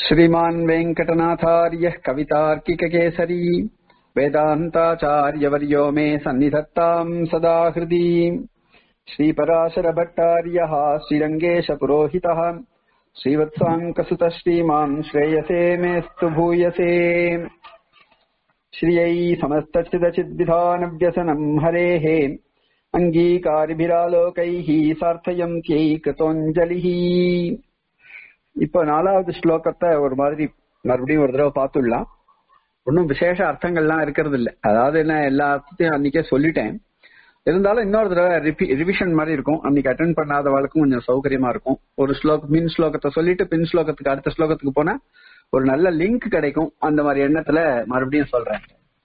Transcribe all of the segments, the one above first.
श्रीमान् वेङ्कटनाथार्यः कवितार्किककेसरी वेदान्ताचार्यवर्यो मे सन्निधत्ताम् सदा हृदि श्रीपराशरभट्टार्यः श्रीरङ्गेशपुरोहितः श्रीवत्साङ्कसुतः श्रीमान् श्रेयसे मेस्तु भूयसे श्रियै समस्तचिदचिद्विधानव्यसनम् हरेः अङ्गीकारिभिरालोकैः सार्थयन्त्यै कृतोञ्जलिः இப்ப நாலாவது ஸ்லோகத்தை ஒரு மாதிரி மறுபடியும் ஒரு தடவை பார்த்துடலாம் ஒன்றும் விசேஷ அர்த்தங்கள்லாம் இருக்கிறது இல்ல அதாவது என்ன எல்லா அர்த்தத்தையும் அன்னைக்கே சொல்லிட்டேன் இருந்தாலும் இன்னொரு தடவை ரிவிஷன் மாதிரி இருக்கும் அன்னைக்கு அட்டன் பண்ணாதவளுக்கும் கொஞ்சம் சௌகரியமா இருக்கும் ஒரு ஸ்லோகம் மின் ஸ்லோகத்தை சொல்லிட்டு பின் ஸ்லோகத்துக்கு அடுத்த ஸ்லோகத்துக்கு போனா ஒரு நல்ல லிங்க் கிடைக்கும் அந்த மாதிரி எண்ணத்துல மறுபடியும் சொல்றேன்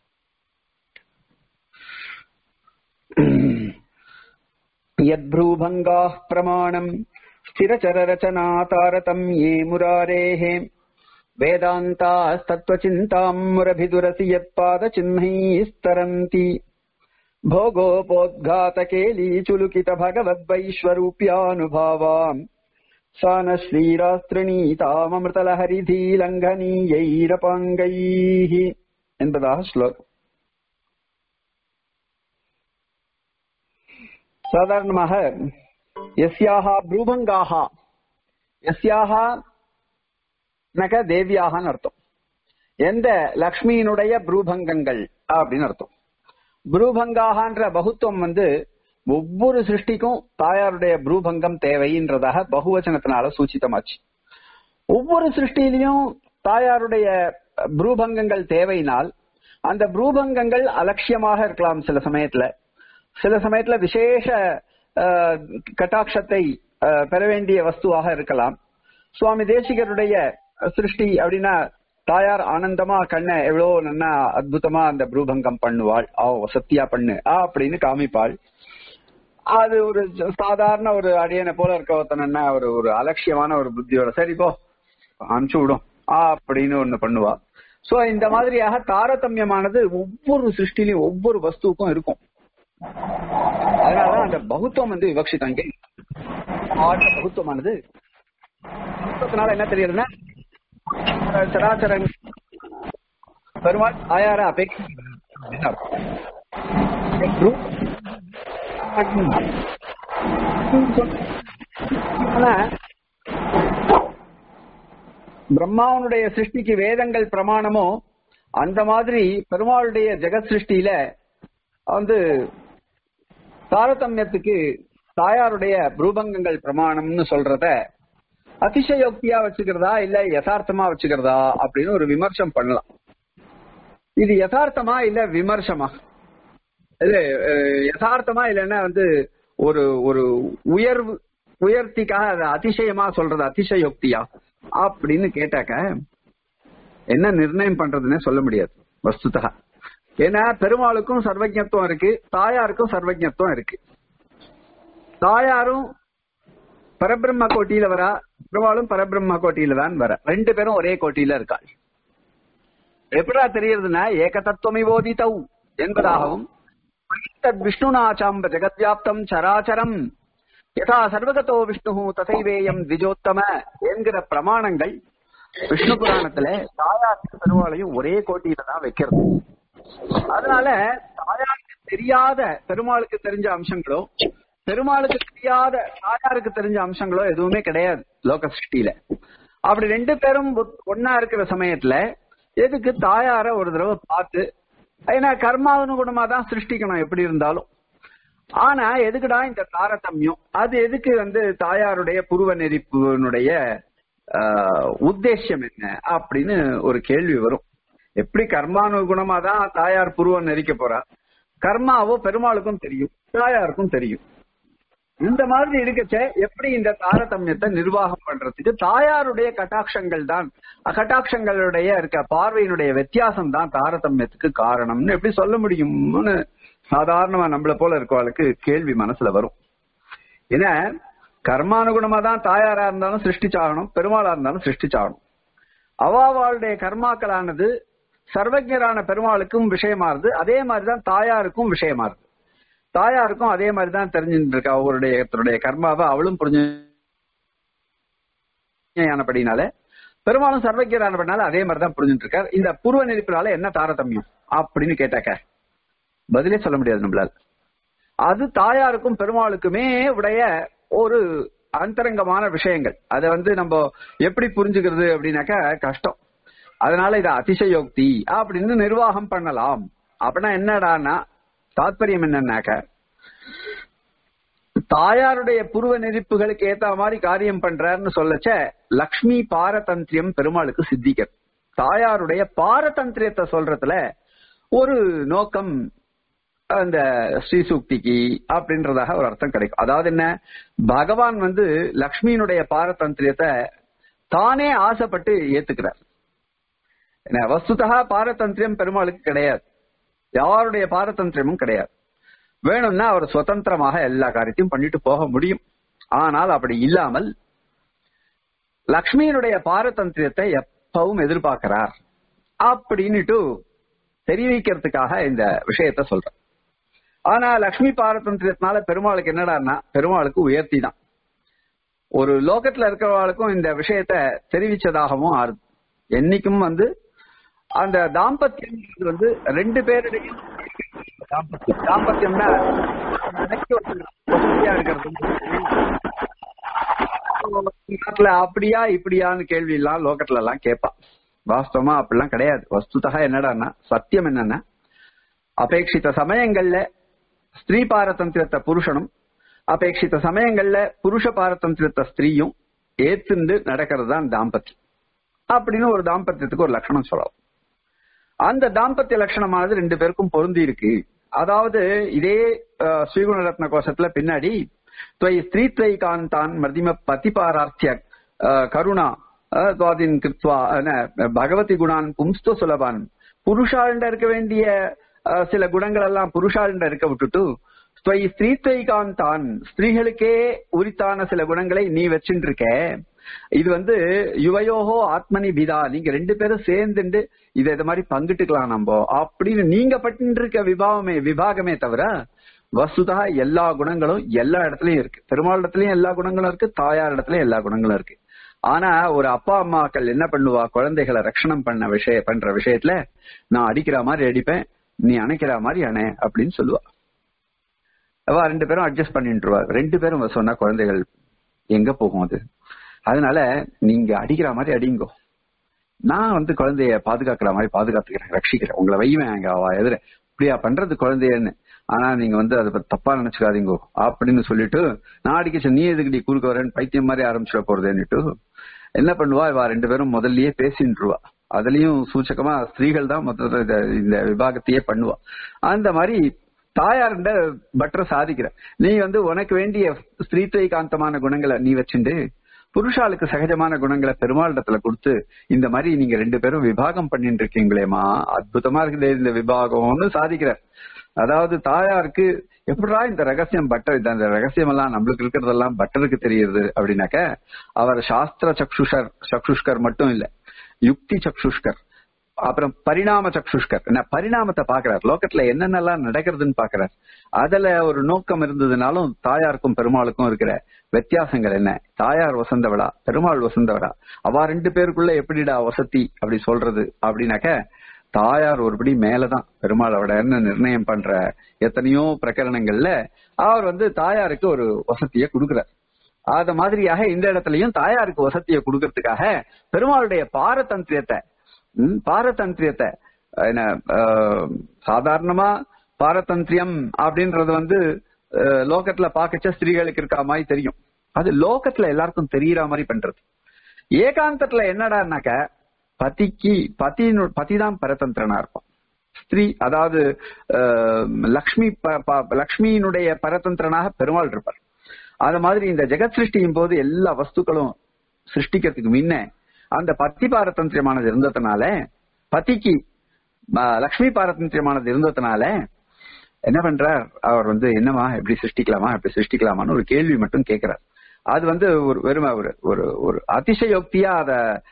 यद्भ्रूभङ्गाः प्रमाणम् स्थिरचररचना तारतम्ये मुरारेः वेदान्तास्तत्त्वचिन्ताम् मुरभिदुरसि यत्पादचिह्नैस्तरन्ति भोगोपोद्घातकेलीचुलुकित भगवद्वैश्वरूप्यानुभावाम् सा न श्रीरास्त्रिणीताममृतलहरिधीलङ्घनीयैरपाङ्गैः என்பதாக ஸ்லோகம் சாதாரணமாக எஸ்யாஹா ப்ரூபங்காஹா எஸ்யாஹா நக தேவியாகன்னு அர்த்தம் எந்த லக்ஷ்மியினுடைய ப்ரூபங்கங்கள் அப்படின்னு அர்த்தம் ப்ரூபங்காகன்ற பகுத்துவம் வந்து ஒவ்வொரு சிருஷ்டிக்கும் தாயாருடைய ப்ரூபங்கம் தேவைன்றதாக பகுவச்சனத்தினால சூச்சிதமாச்சு ஒவ்வொரு சிருஷ்டியிலையும் தாயாருடைய ப்ரூபங்கங்கள் தேவையினால் அந்த ப்ரூபங்கங்கள் அலட்சியமாக இருக்கலாம் சில சமயத்துல சில சமயத்துல விசேஷ கட்டாட்சத்தை பெற வேண்டிய வஸ்துவாக இருக்கலாம் சுவாமி தேசிகருடைய சிருஷ்டி அப்படின்னா தாயார் ஆனந்தமா கண்ணை எவ்வளவு நல்லா அற்புதமா அந்த ப்ரூபங்கம் பண்ணுவாள் ஆ சத்தியா பண்ணு ஆ அப்படின்னு காமிப்பாள் அது ஒரு சாதாரண ஒரு அடியனை போல இருக்க ஒருத்தனா ஒரு ஒரு அலட்சியமான ஒரு புத்தியோட சரி போ அனுப்பிச்சு விடும் ஆ அப்படின்னு ஒண்ணு பண்ணுவா சோ இந்த மாதிரியாக தாரதமியமானது ஒவ்வொரு சிருஷ்டிலையும் ஒவ்வொரு வஸ்துவுக்கும் இருக்கும் அதனாலதான் அந்த பகுத்துவம் வந்து விவக்ஷிதம் இங்கே பகுத்துவமானது பகுத்துவத்தினால என்ன தெரியுதுன்னா சராசரன் பெருமாள் ஆயார அபேட்சை பிரம்மாவனுடைய சிருஷ்டிக்கு வேதங்கள் பிரமாணமோ அந்த மாதிரி பெருமாளுடைய ஜெகத் சிருஷ்டியில வந்து தாரதமியத்துக்கு தாயாருடைய ரூபங்கங்கள் பிரமாணம்னு சொல்றத அதிசயோக்தியா வச்சுக்கிறதா இல்ல யதார்த்தமா வச்சுக்கிறதா அப்படின்னு ஒரு விமர்சனம் பண்ணலாம் இது யதார்த்தமா இல்ல விமர்சமா இது யதார்த்தமா இல்லைன்னா வந்து ஒரு ஒரு உயர்வு உயர்த்திக்காக அதை அதிசயமா சொல்றது அதிசயோக்தியா அப்படின்னு கேட்டாக்க என்ன நிர்ணயம் பண்றதுன்னு சொல்ல முடியாது வஸ்துதா ஏன்னா பெருமாளுக்கும் சர்வஜத்துவம் இருக்கு தாயாருக்கும் சர்வஜத்துவம் இருக்கு தாயாரும் பரபிரம்ம கோட்டியில வரா பெருமாளும் பரபிரம்ம கோட்டியில தான் வர ரெண்டு பேரும் ஒரே கோட்டியில இருக்காள் எப்படா தெரியறதுன்னா ஏக தத்துவமை போதித்தௌ என்பதாகவும் விஷ்ணுநாச்சாம்ப ஜெகத்வியாப்தம் சராச்சரம் யதா சர்வகதோ விஷ்ணு தசைவேயம் திஜோத்தம என்கிற பிரமாணங்கள் விஷ்ணு புராணத்துல தாயாருக்கு பெருமாளையும் ஒரே கோட்டியில தான் வைக்கிறது அதனால தாயாருக்கு தெரியாத பெருமாளுக்கு தெரிஞ்ச அம்சங்களோ பெருமாளுக்கு தெரியாத தாயாருக்கு தெரிஞ்ச அம்சங்களோ எதுவுமே கிடையாது லோக சிருஷ்டியில அப்படி ரெண்டு பேரும் ஒன்னா இருக்கிற சமயத்துல எதுக்கு தாயார ஒரு தடவை பார்த்து ஏன்னா கர்மானுகுணமா தான் சிருஷ்டிக்கணும் எப்படி இருந்தாலும் ஆனா எதுக்குடா இந்த தாரதமியம் அது எதுக்கு வந்து தாயாருடைய புருவ நெறிப்புனுடைய உத்தேசியம் என்ன அப்படின்னு ஒரு கேள்வி வரும் எப்படி கர்மானுகுணமா தான் தாயார் புருவம் நெரிக்க போறா கர்மாவோ பெருமாளுக்கும் தெரியும் தாயாருக்கும் தெரியும் இந்த மாதிரி இருக்கச்ச எப்படி இந்த தாரதமியத்தை நிர்வாகம் பண்றதுக்கு தாயாருடைய கட்டாட்சங்கள் தான் கட்டாட்சங்களுடைய இருக்க பார்வையினுடைய வித்தியாசம் தான் தாரதமியத்துக்கு காரணம்னு எப்படி சொல்ல முடியும்னு சாதாரணமா நம்மள போல இருக்கவாளுக்கு கேள்வி மனசுல வரும் ஏன்னா கர்மானுகுணமா தான் தாயாரா இருந்தாலும் சிருஷ்டிச்சாகணும் பெருமாளா இருந்தாலும் சிருஷ்டிச்சாகணும் அவாவாளுடைய கர்மாக்களானது சர்வஜரான பெருமாளுக்கும் விஷயமாறுது அதே மாதிரிதான் தாயாருக்கும் விஷயமாறுது தாயாருக்கும் அதே மாதிரிதான் தெரிஞ்சுட்டு இருக்கா அவருடைய கர்மாவை அவளும் புரிஞ்சு ஆனபடினால பெருமாளும் சர்வஜரான பண்ணால அதே மாதிரிதான் புரிஞ்சுட்டு இருக்கார் இந்த பூர்வ நெருப்பினால என்ன தாரதமியம் அப்படின்னு கேட்டாக்க பதிலே சொல்ல முடியாது நம்மளால அது தாயாருக்கும் பெருமாளுக்குமே உடைய ஒரு அந்தரங்கமான விஷயங்கள் அதை வந்து நம்ம எப்படி புரிஞ்சுக்கிறது அப்படின்னாக்கா கஷ்டம் அதனால இது அதிசயோக்தி அப்படின்னு நிர்வாகம் பண்ணலாம் அப்படின்னா என்னடான்னா தாத்பரியம் என்னன்னாக்க தாயாருடைய புருவ நெறிப்புகளுக்கு ஏத்த மாதிரி காரியம் பண்றாருன்னு சொல்லச்ச லக்ஷ்மி பாரதந்திரியம் பெருமாளுக்கு சித்திக்க தாயாருடைய பாரதந்திரியத்தை சொல்றதுல ஒரு நோக்கம் அந்த ஸ்ரீசூக்திக்கு அப்படின்றதாக ஒரு அர்த்தம் கிடைக்கும் அதாவது என்ன பகவான் வந்து லக்ஷ்மியினுடைய பாரதந்திரியத்தை தானே ஆசைப்பட்டு ஏத்துக்கிறார் என்ன வஸ்துதா பாரதந்திரியம் பெருமாளுக்கு கிடையாது யாருடைய பாரதந்திரியமும் கிடையாது வேணும்னா அவர் சுதந்திரமாக எல்லா காரியத்தையும் பண்ணிட்டு போக முடியும் ஆனால் அப்படி இல்லாமல் லக்ஷ்மியினுடைய பாரதந்திரியத்தை எப்பவும் எதிர்பார்க்கிறார் அப்படின்னுட்டு தெரிவிக்கிறதுக்காக இந்த விஷயத்த சொல்றேன் ஆனா லக்ஷ்மி பாரதந்திரியத்தினால பெருமாளுக்கு என்னடான்னா பெருமாளுக்கு உயர்த்தி தான் ஒரு லோகத்துல இருக்கிறவர்களுக்கும் இந்த விஷயத்த தெரிவிச்சதாகவும் ஆறுது என்னைக்கும் வந்து அந்த தாம்பத்தியம் வந்து ரெண்டு பேரிடையும் தாம்பத்தியம் தாம்பத்தியம்னா நினைக்க ஒரு வசதியா இருக்கிறது நாட்டுல அப்படியா இப்படியான்னு கேள்வி எல்லாம் லோகத்துல எல்லாம் கேட்பா வாஸ்தவமா அப்படிலாம் கிடையாது வஸ்துதா என்னடான்னா சத்தியம் என்னன்னா அபேட்சித்த சமயங்கள்ல ஸ்திரீ பாரதந்திரத்தை புருஷனும் அபேட்சித்த சமயங்கள்ல புருஷ பாரதந்திரத்தை ஸ்திரீயும் ஏத்துண்டு நடக்கிறது தான் தாம்பத்தியம் அப்படின்னு ஒரு தாம்பத்தியத்துக்கு ஒரு லட்சணம் சொல்லலாம் அந்த தாம்பத்திய லட்சணமானது ரெண்டு பேருக்கும் பொருந்தி இருக்கு அதாவது இதே ஸ்ரீகுண ரத்ன கோஷத்துல பின்னாடி துவை ஸ்திரீத்வை காந்தான் மர்திம பதிபாரார்த்திய கருணா துவாதின் கிருத்வா பகவதி குணான் பும்ஸ்து சுலபான் புருஷாண்ட இருக்க வேண்டிய சில குணங்கள் எல்லாம் புருஷாண்ட இருக்க விட்டுட்டு ஸ்துவை ஸ்திரீத்வை காந்தான் ஸ்திரீகளுக்கே உரித்தான சில குணங்களை நீ வச்சுட்டு இருக்க இது வந்து யுவயோகோ ஆத்மனி பிதா நீங்க ரெண்டு பேரும் சேர்ந்துட்டு இதை இது மாதிரி பங்கிட்டுக்கலாம் நம்ம அப்படின்னு நீங்க பட்டு இருக்க விபாவமே விபாகமே தவிர வசுதா எல்லா குணங்களும் எல்லா இடத்துலயும் இருக்கு பெருமாள் இடத்துலயும் எல்லா குணங்களும் இருக்கு தாயார் இடத்துலயும் எல்லா குணங்களும் இருக்கு ஆனா ஒரு அப்பா அம்மாக்கள் என்ன பண்ணுவா குழந்தைகளை ரட்சணம் பண்ண விஷய பண்ற விஷயத்துல நான் அடிக்கிற மாதிரி அடிப்பேன் நீ அணைக்கிற மாதிரி அணை அப்படின்னு சொல்லுவா அவ ரெண்டு பேரும் அட்ஜஸ்ட் பண்ணிட்டுருவா ரெண்டு பேரும் சொன்னா குழந்தைகள் எங்க போகும் அது அதனால நீங்க அடிக்கிற மாதிரி அடிங்கோ நான் வந்து குழந்தைய பாதுகாக்கிற மாதிரி பாதுகாத்துக்கிறேன் ரட்சிக்கிறேன் உங்களை வைவேன் அங்க அவ எதிர இப்படியா பண்றது குழந்தையன்னு ஆனா நீங்க வந்து அதை தப்பா நினைச்சுக்காதீங்கோ அப்படின்னு சொல்லிட்டு நான் அடிக்க நீ எதுக்கு குறுக்க வரேன்னு பைத்தியம் மாதிரி ஆரம்பிச்சிட போறதுன்னுட்டு என்ன பண்ணுவா இவா ரெண்டு பேரும் முதல்லயே பேசின்றுவா அதுலயும் சூச்சகமா ஸ்திரீகள் தான் மொத்தத்தை இந்த விபாகத்தையே பண்ணுவா அந்த மாதிரி தாயார்ண்ட பற்ற சாதிக்கிற நீ வந்து உனக்கு வேண்டிய ஸ்திரீத்துவ காந்தமான குணங்களை நீ வச்சுண்டு புருஷாளுக்கு சகஜமான குணங்களை பெருமாளிடத்துல கொடுத்து இந்த மாதிரி நீங்க ரெண்டு பேரும் விபாகம் பண்ணிட்டு இருக்கீங்களேமா அற்புதமா இருக்குது இந்த விபாகம்னு சாதிக்கிற அதாவது தாயாருக்கு எப்படா இந்த ரகசியம் பட்டர் இந்த ரகசியம் எல்லாம் நம்மளுக்கு இருக்கிறதெல்லாம் பட்டருக்கு தெரியுது அப்படின்னாக்க அவர் சாஸ்திர சக்ஷுஷர் சக்ஷுஷ்கர் மட்டும் இல்ல யுக்தி சக்ஷுஷ்கர் அப்புறம் பரிணாம சக்ஷுஷ்கர் என்ன பரிணாமத்தை பாக்குறார் லோகத்துல என்னென்னலாம் நடக்கிறதுன்னு பாக்குறார் அதுல ஒரு நோக்கம் இருந்ததுனாலும் தாயாருக்கும் பெருமாளுக்கும் இருக்கிற வித்தியாசங்கள் என்ன தாயார் வசந்தவடா பெருமாள் வசந்தவடா அவ ரெண்டு பேருக்குள்ள எப்படிடா வசதி அப்படி சொல்றது அப்படின்னாக்க தாயார் ஒருபடி மேலதான் பெருமாளோட என்ன நிர்ணயம் பண்ற எத்தனையோ பிரகரணங்கள்ல அவர் வந்து தாயாருக்கு ஒரு வசதியை கொடுக்கிறார் அத மாதிரியாக இந்த இடத்துலயும் தாயாருக்கு வசதியை கொடுக்கறதுக்காக பெருமாளுடைய பாரதந்திரியத்தை பாரதந்திரியத்தை என்ன சாதாரணமா பாரதந்திரியம் அப்படின்றது வந்து லோகத்துல பாக்கச்ச ஸ்திரீகளுக்கு இருக்கா மாதிரி தெரியும் அது லோகத்துல எல்லாருக்கும் தெரியற மாதிரி பண்றது ஏகாந்தத்துல என்னடான்னாக்க பதிக்கு பதி பதிதான் பரதந்திரனா இருப்பான் ஸ்திரீ அதாவது லக்ஷ்மி லக்ஷ்மியினுடைய பரதந்திரனாக பெருமாள் இருப்பார் அது மாதிரி இந்த ஜெகத் சிருஷ்டியும் போது எல்லா வஸ்துக்களும் சிருஷ்டிக்கிறதுக்கு முன்ன அந்த பத்தி பாரதந்திரியமானது இருந்ததுனால பதிக்கு லக்ஷ்மி பாரதந்திரியமானது இருந்ததுனால என்ன பண்றார் அவர் வந்து என்னமா எப்படி சிருஷ்டிக்கலாமா எப்படி சிருஷ்டிக்கலாமான்னு ஒரு கேள்வி மட்டும் கேட்கிறார் அது வந்து ஒரு வெறுமை ஒரு ஒரு ஒரு அதிசயோக்தியா அத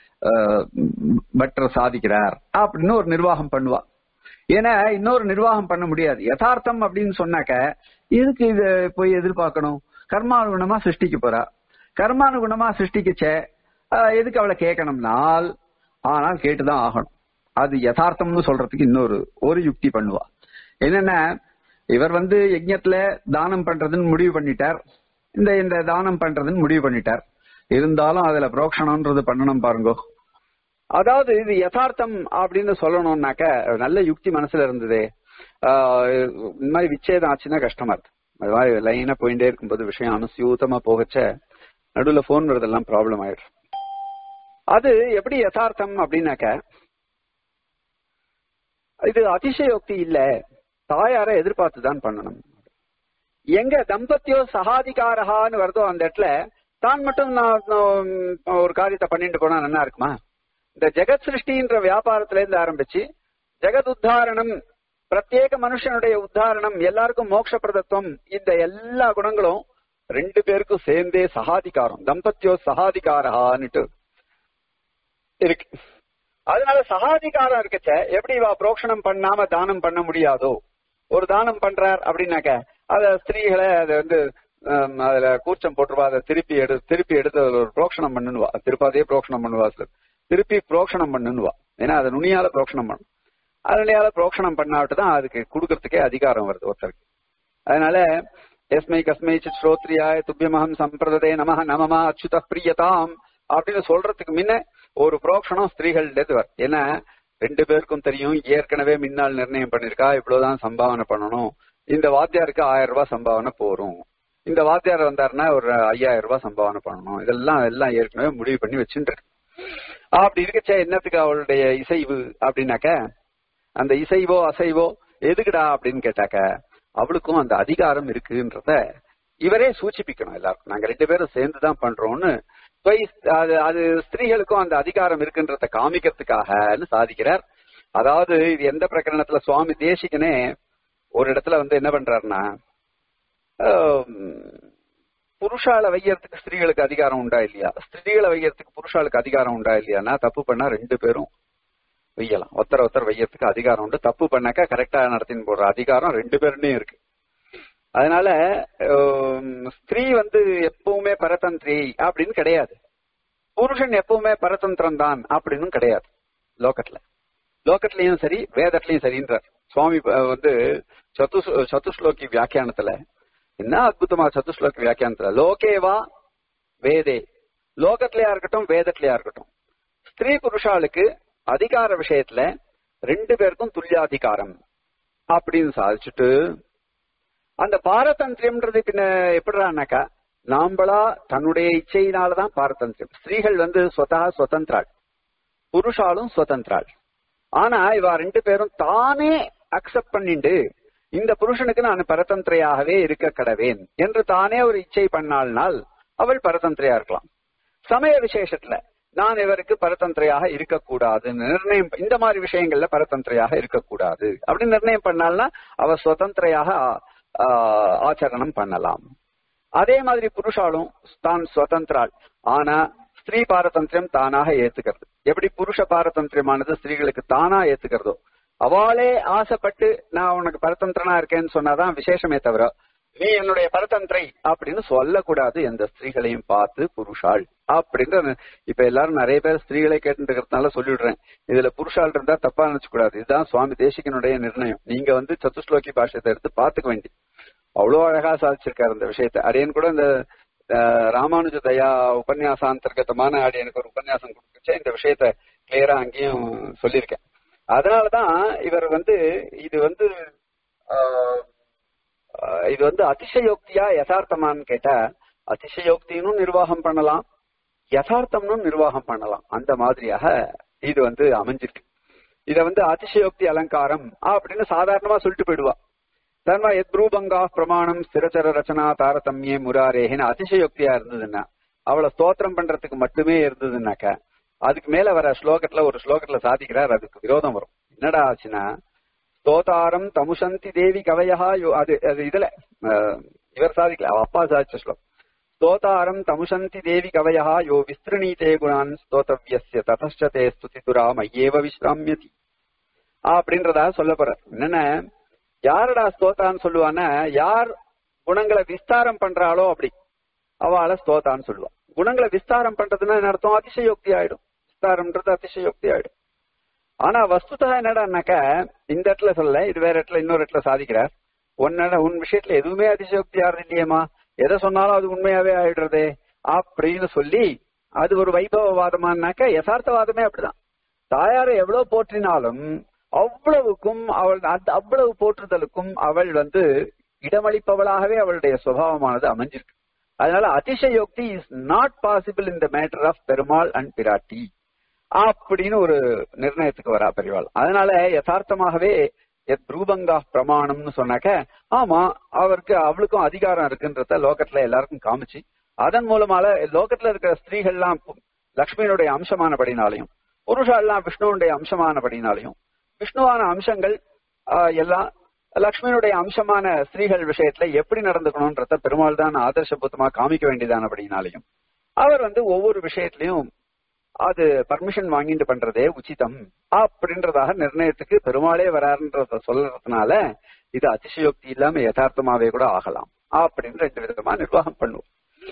பற்ற சாதிக்கிறார் அப்படின்னு ஒரு நிர்வாகம் பண்ணுவா ஏன்னா இன்னொரு நிர்வாகம் பண்ண முடியாது யதார்த்தம் அப்படின்னு சொன்னாக்க இதுக்கு இது போய் எதிர்பார்க்கணும் கர்மானுகுணமா சிருஷ்டிக்க போறா கர்மானுகுணமா சிருஷ்டிக்கச்ச ஆஹ், எதுக்கு அவளை கேட்கணும்னால் ஆனால் கேட்டுதான் ஆகணும் அது யதார்த்தம்னு சொல்றதுக்கு இன்னொரு ஒரு யுக்தி பண்ணுவா என்னன்னா இவர் வந்து யஜ்ஞத்துல தானம் பண்றதுன்னு முடிவு பண்ணிட்டார் இந்த இந்த தானம் பண்றதுன்னு முடிவு பண்ணிட்டார் இருந்தாலும் அதுல புரோக்ஷணம்ன்றது பண்ணணும் பாருங்கோ அதாவது இது யதார்த்தம் அப்படின்னு சொல்லணும்னாக்க நல்ல யுக்தி மனசுல இருந்தது ஆஹ் இந்த மாதிரி விச்சேதம் ஆச்சுன்னா கஷ்டமா இருக்கு அது மாதிரி லைனா போயிட்டே இருக்கும்போது விஷயம் அனுசியூத்தமா போகச்ச நடுவுல போன் வருதெல்லாம் ப்ராப்ளம் ஆயிடும் அது எப்படி யதார்த்தம் அப்படின்னாக்க இது அதிசயோக்தி இல்ல தாயார எதிர்பார்த்து தான் பண்ணணும் எங்க தம்பத்தியோ சகாதிகாரகான்னு வருதோ அந்த இடத்துல தான் மட்டும் நான் நான் ஒரு காரியத்தை பண்ணிட்டு போனா நல்லா இருக்குமா இந்த ஜெகத் சிருஷ்டின்ற வியாபாரத்துல இருந்து ஆரம்பிச்சு ஜெகத் உத்தாரணம் பிரத்யேக மனுஷனுடைய உத்தாரணம் எல்லாருக்கும் மோட்ச பிரதத்துவம் இந்த எல்லா குணங்களும் ரெண்டு பேருக்கும் சேர்ந்தே சகாதிகாரம் தம்பத்தியோ சகாதிகாரகான்னுட்டு இருக்கு அதனால சகாதிகாரம் இருக்கச்ச எப்படி இவா புரோக்ஷணம் பண்ணாம தானம் பண்ண முடியாதோ ஒரு தானம் பண்றார் அப்படின்னாக்க அத ஸ்திரீகளை அதை வந்து ஹம், அதுல கூச்சம் போட்டுருவா அதை திருப்பி எடு திருப்பி எடுத்து அதுல ஒரு புரோக்ஷணம் பண்ணுவா திருப்பாதையே புரோக்ஷணம் பண்ணுவா சிலர் திருப்பி புரோக்ஷணம் பண்ணுவா ஏன்னா அதை நுனியால புரோக்ஷணம் பண்ணும் அதனால புரோக்ஷணம் பண்ணாவிட்டு தான் அதுக்கு கொடுக்கறதுக்கே அதிகாரம் வருது ஒருத்தருக்கு அதனால எஸ்மை கஸ்மை சித் ஸ்ரோத்ரியாய துப்பியமகம் சம்பிரதே நமஹ நமமா அச்சுத பிரியதாம் அப்படின்னு சொல்றதுக்கு முன்ன ஒரு புரோக்ஷணம் ஸ்திரீகள் வரும் ஏன்னா ரெண்டு பேருக்கும் தெரியும் ஏற்கனவே முன்னால் நிர்ணயம் பண்ணிருக்கா இவ்வளவுதான் சம்பாவனை பண்ணணும் இந்த வாத்தியாருக்கு ஆயிரம் ரூபாய் சம்பாவனை போரும் இந்த வாத்தியார் வந்தாருன்னா ஒரு ஐயாயிரம் ரூபாய் சம்பாவனை பண்ணணும் இதெல்லாம் எல்லாம் ஏற்கனவே முடிவு பண்ணி வச்சுட்டு இருக்கு அப்படி இருக்கச்ச என்னத்துக்கு அவளுடைய இசைவு அப்படின்னாக்க அந்த இசைவோ அசைவோ எதுக்குடா அப்படின்னு கேட்டாக்க அவளுக்கும் அந்த அதிகாரம் இருக்குன்றத இவரே சூச்சிப்பிக்கணும் எல்லாருக்கும் நாங்க ரெண்டு பேரும் சேர்ந்துதான் பண்றோம்னு போய் அது அது ஸ்திரீகளுக்கும் அந்த அதிகாரம் இருக்குன்றத காமிக்கிறதுக்காகன்னு சாதிக்கிறார் அதாவது இது எந்த பிரகரணத்துல சுவாமி தேசிகனே ஒரு இடத்துல வந்து என்ன பண்றாருன்னா ஆம், புருஷால வையறதுக்கு ஸ்திரீகளுக்கு அதிகாரம் உண்டா இல்லையா ஸ்திரீகளை வையறதுக்கு புருஷாளுக்கு அதிகாரம் உண்டா இல்லையானா தப்பு பண்ணா ரெண்டு பேரும் வெய்யலாம் ஒருத்தர் ஒருத்தர் வையறதுக்கு அதிகாரம் உண்டு தப்பு பண்ணாக்கா கரெக்டா நடத்தின்னு போடுற அதிகாரம் ரெண்டு பேருமே இருக்கு அதனால ஆம், ஸ்திரீ வந்து எப்பவுமே பரதந்திரி அப்படின்னு கிடையாது புருஷன் எப்பவுமே பரதந்திரம் தான் அப்படின்னு கிடையாது லோகத்துல லோகத்திலயும் சரி வேதத்திலயும் சரின்றார் சுவாமி அஹ், வந்து சத்து சத்துஸ்லோகி வியாக்கியானத்துல என்ன அற்புதமா சத்துஸ்லோகி வியாக்கியானத்துல லோகேவா வேதே லோகத்திலயா இருக்கட்டும் வேதத்திலயா இருக்கட்டும் ஸ்திரீ புருஷாளுக்கு அதிகார விஷயத்துல ரெண்டு பேருக்கும் துல்லியாதிகாரம் அப்படின்னு சாதிச்சுட்டு அந்த பாரதந்திரியம்ன்றது பின்ன எப்படிறானாக்கா நாம்பளா தன்னுடைய இச்சையினாலதான் பாரதந்திரியம் ஸ்திரீகள் வந்து சொதா சுதந்திராள் புருஷாலும் சுதந்திராள் ஆனா இவ ரெண்டு பேரும் தானே அக்செப்ட் பண்ணிண்டு இந்த புருஷனுக்கு நான் பரதந்திரையாகவே இருக்க கடவேன் என்று தானே ஒரு இச்சை பண்ணாள்னால் அவள் பரதந்திரையா இருக்கலாம் சமய விசேஷத்துல நான் இவருக்கு பரதந்திரையாக இருக்கக்கூடாது நிர்ணயம் இந்த மாதிரி விஷயங்கள்ல பரதந்திரையாக இருக்கக்கூடாது அப்படின்னு நிர்ணயம் பண்ணால்னா அவ சுதந்திரையாக ஆ, ஆச்சரணம் பண்ணலாம் அதே மாதிரி புருஷாலும் தான் சுதந்திராள் ஆனா ஸ்திரீ பாரதந்திரம் தானாக ஏத்துக்கிறது எப்படி புருஷ பாரதந்திரமானது ஸ்திரீகளுக்கு தானா ஏத்துக்கிறதோ அவளே ஆசைப்பட்டு நான் உனக்கு பரதந்திரனா இருக்கேன்னு சொன்னாதான் விசேஷமே தவிர நீ என்னுடைய பரதந்திரை அப்படின்னு சொல்லக்கூடாது எந்த ஸ்திரீகளையும் பார்த்து புருஷாள் அப்படின்ற இப்ப எல்லாரும் நிறைய பேர் ஸ்திரீகளை கேட்டு இருக்கிறதுனால சொல்லிவிடுறேன் இதுல புருஷாள் இருந்தா தப்பா நினைச்சு கூடாது இதுதான் சுவாமி தேசிகனுடைய நிர்ணயம் நீங்க வந்து சத்துஸ்லோகி பாஷத்தை எடுத்து பாத்துக்க வேண்டி அவ்வளவு அழகா சாதிச்சிருக்காரு இந்த விஷயத்தை அடியன் கூட இந்த அஹ், ராமானுஜ தயா உபன்யாசாந்தர்கதமான அடியனுக்கு ஒரு உபன்யாசம் கொடுத்துச்சு இந்த விஷயத்த கிளியரா அங்கேயும் சொல்லியிருக்கேன் அதனாலதான் இவர் வந்து இது வந்து ஆஹ், ஆஹ், இது வந்து அதிசயோக்தியா யதார்த்தமான்னு கேட்டா அதிசயோக்தினும் நிர்வாகம் பண்ணலாம் யதார்த்தம்னு நிர்வாகம் பண்ணலாம் அந்த மாதிரியாக இது வந்து அமைஞ்சிருக்கு இத வந்து அதிசயோக்தி அலங்காரம் அப்படின்னு சாதாரணமா சொல்லிட்டு போயிடுவா தன்மா எத்ரூபங்கா பிரமாணம் ஸ்திரச்சர ரச்சனா தாரதமியே முராரேன்னு அதிசயோக்தியா இருந்ததுன்னா அவளை ஸ்தோத்திரம் பண்றதுக்கு மட்டுமே இருந்ததுன்னாக்க அதுக்கு மேல வர ஸ்லோகத்துல ஒரு ஸ்லோகத்துல சாதிக்கிறார் அதுக்கு விரோதம் வரும் என்னடா ஆச்சுன்னா ஸ்தோதாரம் தமுஷந்தி தேவி கவயா யோ அது அது இதுல அஹ், இவர் சாதிக்கல அவ அப்பா சாதிச்ச ஸ்லோகம் ஸ்தோதாரம் தமுஷந்தி தேவி கவயா யோ விஸ்திருணீதே குணான் ஸ்தோதவ்யஸ்ய ததச்ச தே ஸ்துதிதுரா மையேவ விஸ்ராமியதி அப்படின்றதா சொல்ல போற என்னன்னா யாரடா ஸ்தோத்தான்னு சொல்லுவான்னா யார் குணங்களை விஸ்தாரம் பண்றாளோ அப்படி அவளை ஸ்தோத்தான்னு சொல்லுவா குணங்களை விஸ்தாரம் பண்றதுன்னா என்ன அர்த்தம் அதிசயோக்தி ஆயிடும் விஸ்தாரம்ன்றது அதிசயோக்தி ஆயிடும் ஆனா வஸ்துதா என்னடான்னாக்க இந்த இடத்துல சொல்ல இது வேற இடத்துல இன்னொரு இடத்துல சாதிக்கிறார் உன்னோட உன் விஷயத்துல எதுவுமே அதிசயோக்தி ஆறுது இல்லையேமா எதை சொன்னாலும் அது உண்மையாவே ஆயிடுறதே அப்படின்னு சொல்லி அது ஒரு வைபவவாதமானாக்க யதார்த்தவாதமே அப்படிதான் தாயாரை எவ்வளவு போற்றினாலும் அவ்வளவுக்கும் அவள் அந்த அவ்வளவு போற்றுதலுக்கும் அவள் வந்து இடமளிப்பவளாகவே அவளுடைய சுபாவமானது அமைஞ்சிருக்கு அதனால அதிசயோக்தி is not possible in the matter of Perumal and Piratti அப்படின்னு ஒரு நிர்ணயத்துக்கு வரா பெரியவாள் அதனால யதார்த்தமாகவே எத் ரூபங்கா பிரமாணம்னு சொன்னாக்க ஆமா அவருக்கு அவளுக்கும் அதிகாரம் இருக்குன்றத லோகத்துல எல்லாருக்கும் காமிச்சு அதன் மூலமால லோகத்துல இருக்கிற ஸ்திரீகள்லாம் லக்ஷ்மியினுடைய அம்சமானபடினாலையும் புருஷாலாம் விஷ்ணுவனுடைய அம்சமானபடினாலையும் விஷ்ணுவான அம்சங்கள் எல்லாம் லக்ஷ்மியினுடைய அம்சமான ஸ்திரீகள் விஷயத்துல எப்படி நடந்துக்கணும்ன்றத பெருமாள் தான் ஆதர்சபூத்தமா காமிக்க வேண்டியதானபடினாலையும் அவர் வந்து ஒவ்வொரு விஷயத்திலையும் அது பர்மிஷன் வாங்கிட்டு பண்றதே உச்சிதம் அப்படின்றதாக நிர்ணயத்துக்கு பெருமாளே வராருன்றத சொல்றதுனால இது அதிசயோக்தி இல்லாம யதார்த்தமாவே கூட ஆகலாம் அப்படின்னு ரெண்டு விதமா நிர்வாகம் பண்ணுவோம்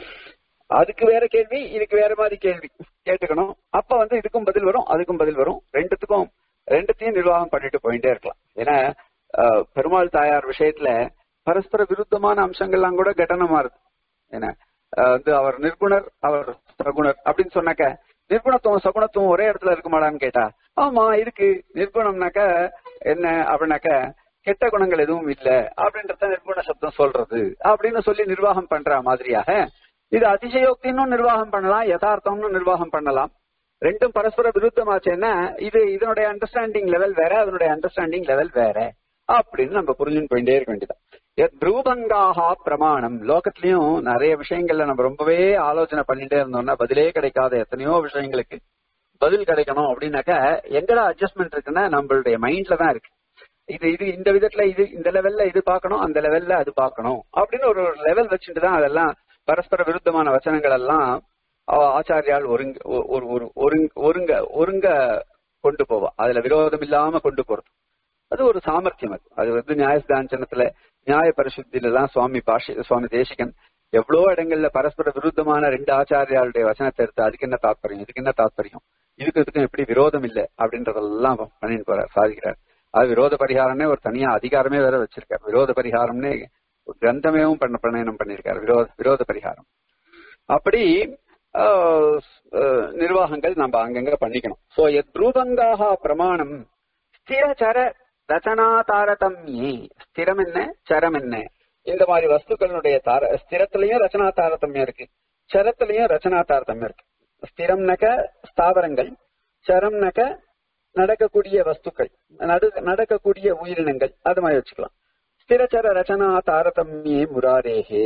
அதுக்கு வேற கேள்வி இதுக்கு வேற மாதிரி கேள்வி கேட்டுக்கணும் அப்ப வந்து இதுக்கும் பதில் வரும் அதுக்கும் பதில் வரும் ரெண்டுத்துக்கும் ரெண்டுத்தையும் நிர்வாகம் பண்ணிட்டு போயிட்டே இருக்கலாம் ஏன்னா பெருமாள் தாயார் விஷயத்துல பரஸ்பர விருத்தமான அம்சங்கள்லாம் கூட கட்டணமா இருக்கு ஏன்னா வந்து அவர் நிர்குணர் அவர் சகுணர் அப்படின்னு சொன்னாக்க நிர்குணத்துவம் சகுணத்துவம் ஒரே இடத்துல இருக்குமாடான்னு கேட்டா ஆமா இருக்கு நிர்குணம்னாக்க என்ன அப்படின்னாக்க கெட்ட குணங்கள் எதுவும் இல்ல அப்படின்றத நிர்குண சப்தம் சொல்றது அப்படின்னு சொல்லி நிர்வாகம் பண்ற மாதிரியாக இது அதிசயோக்தின்னு நிர்வாகம் பண்ணலாம் யதார்த்தம்னு நிர்வாகம் பண்ணலாம் ரெண்டும் பரஸ்பர விருத்தமாச்சுன்னா இது இதனுடைய அண்டர்ஸ்டாண்டிங் லெவல் வேற அதனுடைய அண்டர்ஸ்டாண்டிங் லெவல் வேற அப்படின்னு நம்ம புரிஞ்சுன்னு போயிட்டே இருக்க வேண்டியதான் த்ரூபங்காக பிரமாணம் லோகத்திலயும் நிறைய விஷயங்கள்ல நம்ம ரொம்பவே ஆலோசனை பண்ணிட்டே இருந்தோம்னா பதிலே கிடைக்காத எத்தனையோ விஷயங்களுக்கு பதில் கிடைக்கணும் அப்படின்னாக்க எங்கடா அட்ஜஸ்ட்மெண்ட் இருக்குன்னா நம்மளுடைய மைண்ட்ல தான் இருக்கு இது இது இந்த விதத்துல இது இந்த லெவல்ல இது பார்க்கணும் அந்த லெவல்ல அது பார்க்கணும் அப்படின்னு ஒரு லெவல் வச்சுட்டு தான் அதெல்லாம் பரஸ்பர விருத்தமான வச்சனங்கள் எல்லாம் ஆச்சாரியால் ஒருங்க ஒரு ஒரு ஒருங்க ஒருங்க கொண்டு போவா அதுல விரோதம் இல்லாம கொண்டு போறது அது ஒரு சாமர்த்தியம் அது அது வந்து நியாயஸ்தாஞ்சனத்துல நியாய பரிசுத்தில எல்லாம் சுவாமி பாஷி சுவாமி தேசிகன் எவ்வளவு இடங்கள்ல பரஸ்பர விருத்தமான ரெண்டு ஆச்சாரியாளுடைய வசனத்தை எடுத்து அதுக்கு என்ன தாத்பரியம் இதுக்கு என்ன தாத்பரியம் இதுக்கு இதுக்கும் எப்படி விரோதம் இல்லை அப்படின்றதெல்லாம் பண்ணிட்டு போறார் சாதிக்கிறார் அது விரோத பரிகாரம்னே ஒரு தனியா அதிகாரமே வேற வச்சிருக்காரு விரோத பரிகாரம்னே கிரந்தமேவும் பண்ண பிரணயனம் பண்ணிருக்காரு விரோத விரோத பரிகாரம் அப்படி நிர்வாகங்கள் நம்ம அங்கங்க பண்ணிக்கணும் சோ எத்ரூபங்காக பிரமாணம் ஸ்திரச்சர ரச்சனா தாரதமியே ஸ்திரம் என்ன சரம் என்ன இந்த மாதிரி வஸ்துக்களுடைய தார ஸ்திரத்திலையும் ரச்சனா தாரதமியம் இருக்கு சரத்திலையும் ரச்சனா தாரதமியம் இருக்கு ஸ்திரம்னக்க ஸ்தாவரங்கள் சரம்னக்க நடக்கக்கூடிய வஸ்துக்கள் நடு நடக்கக்கூடிய உயிரினங்கள் அது மாதிரி வச்சுக்கலாம் ஸ்திரச்சர ரச்சனா தாரதமியே முராரேகே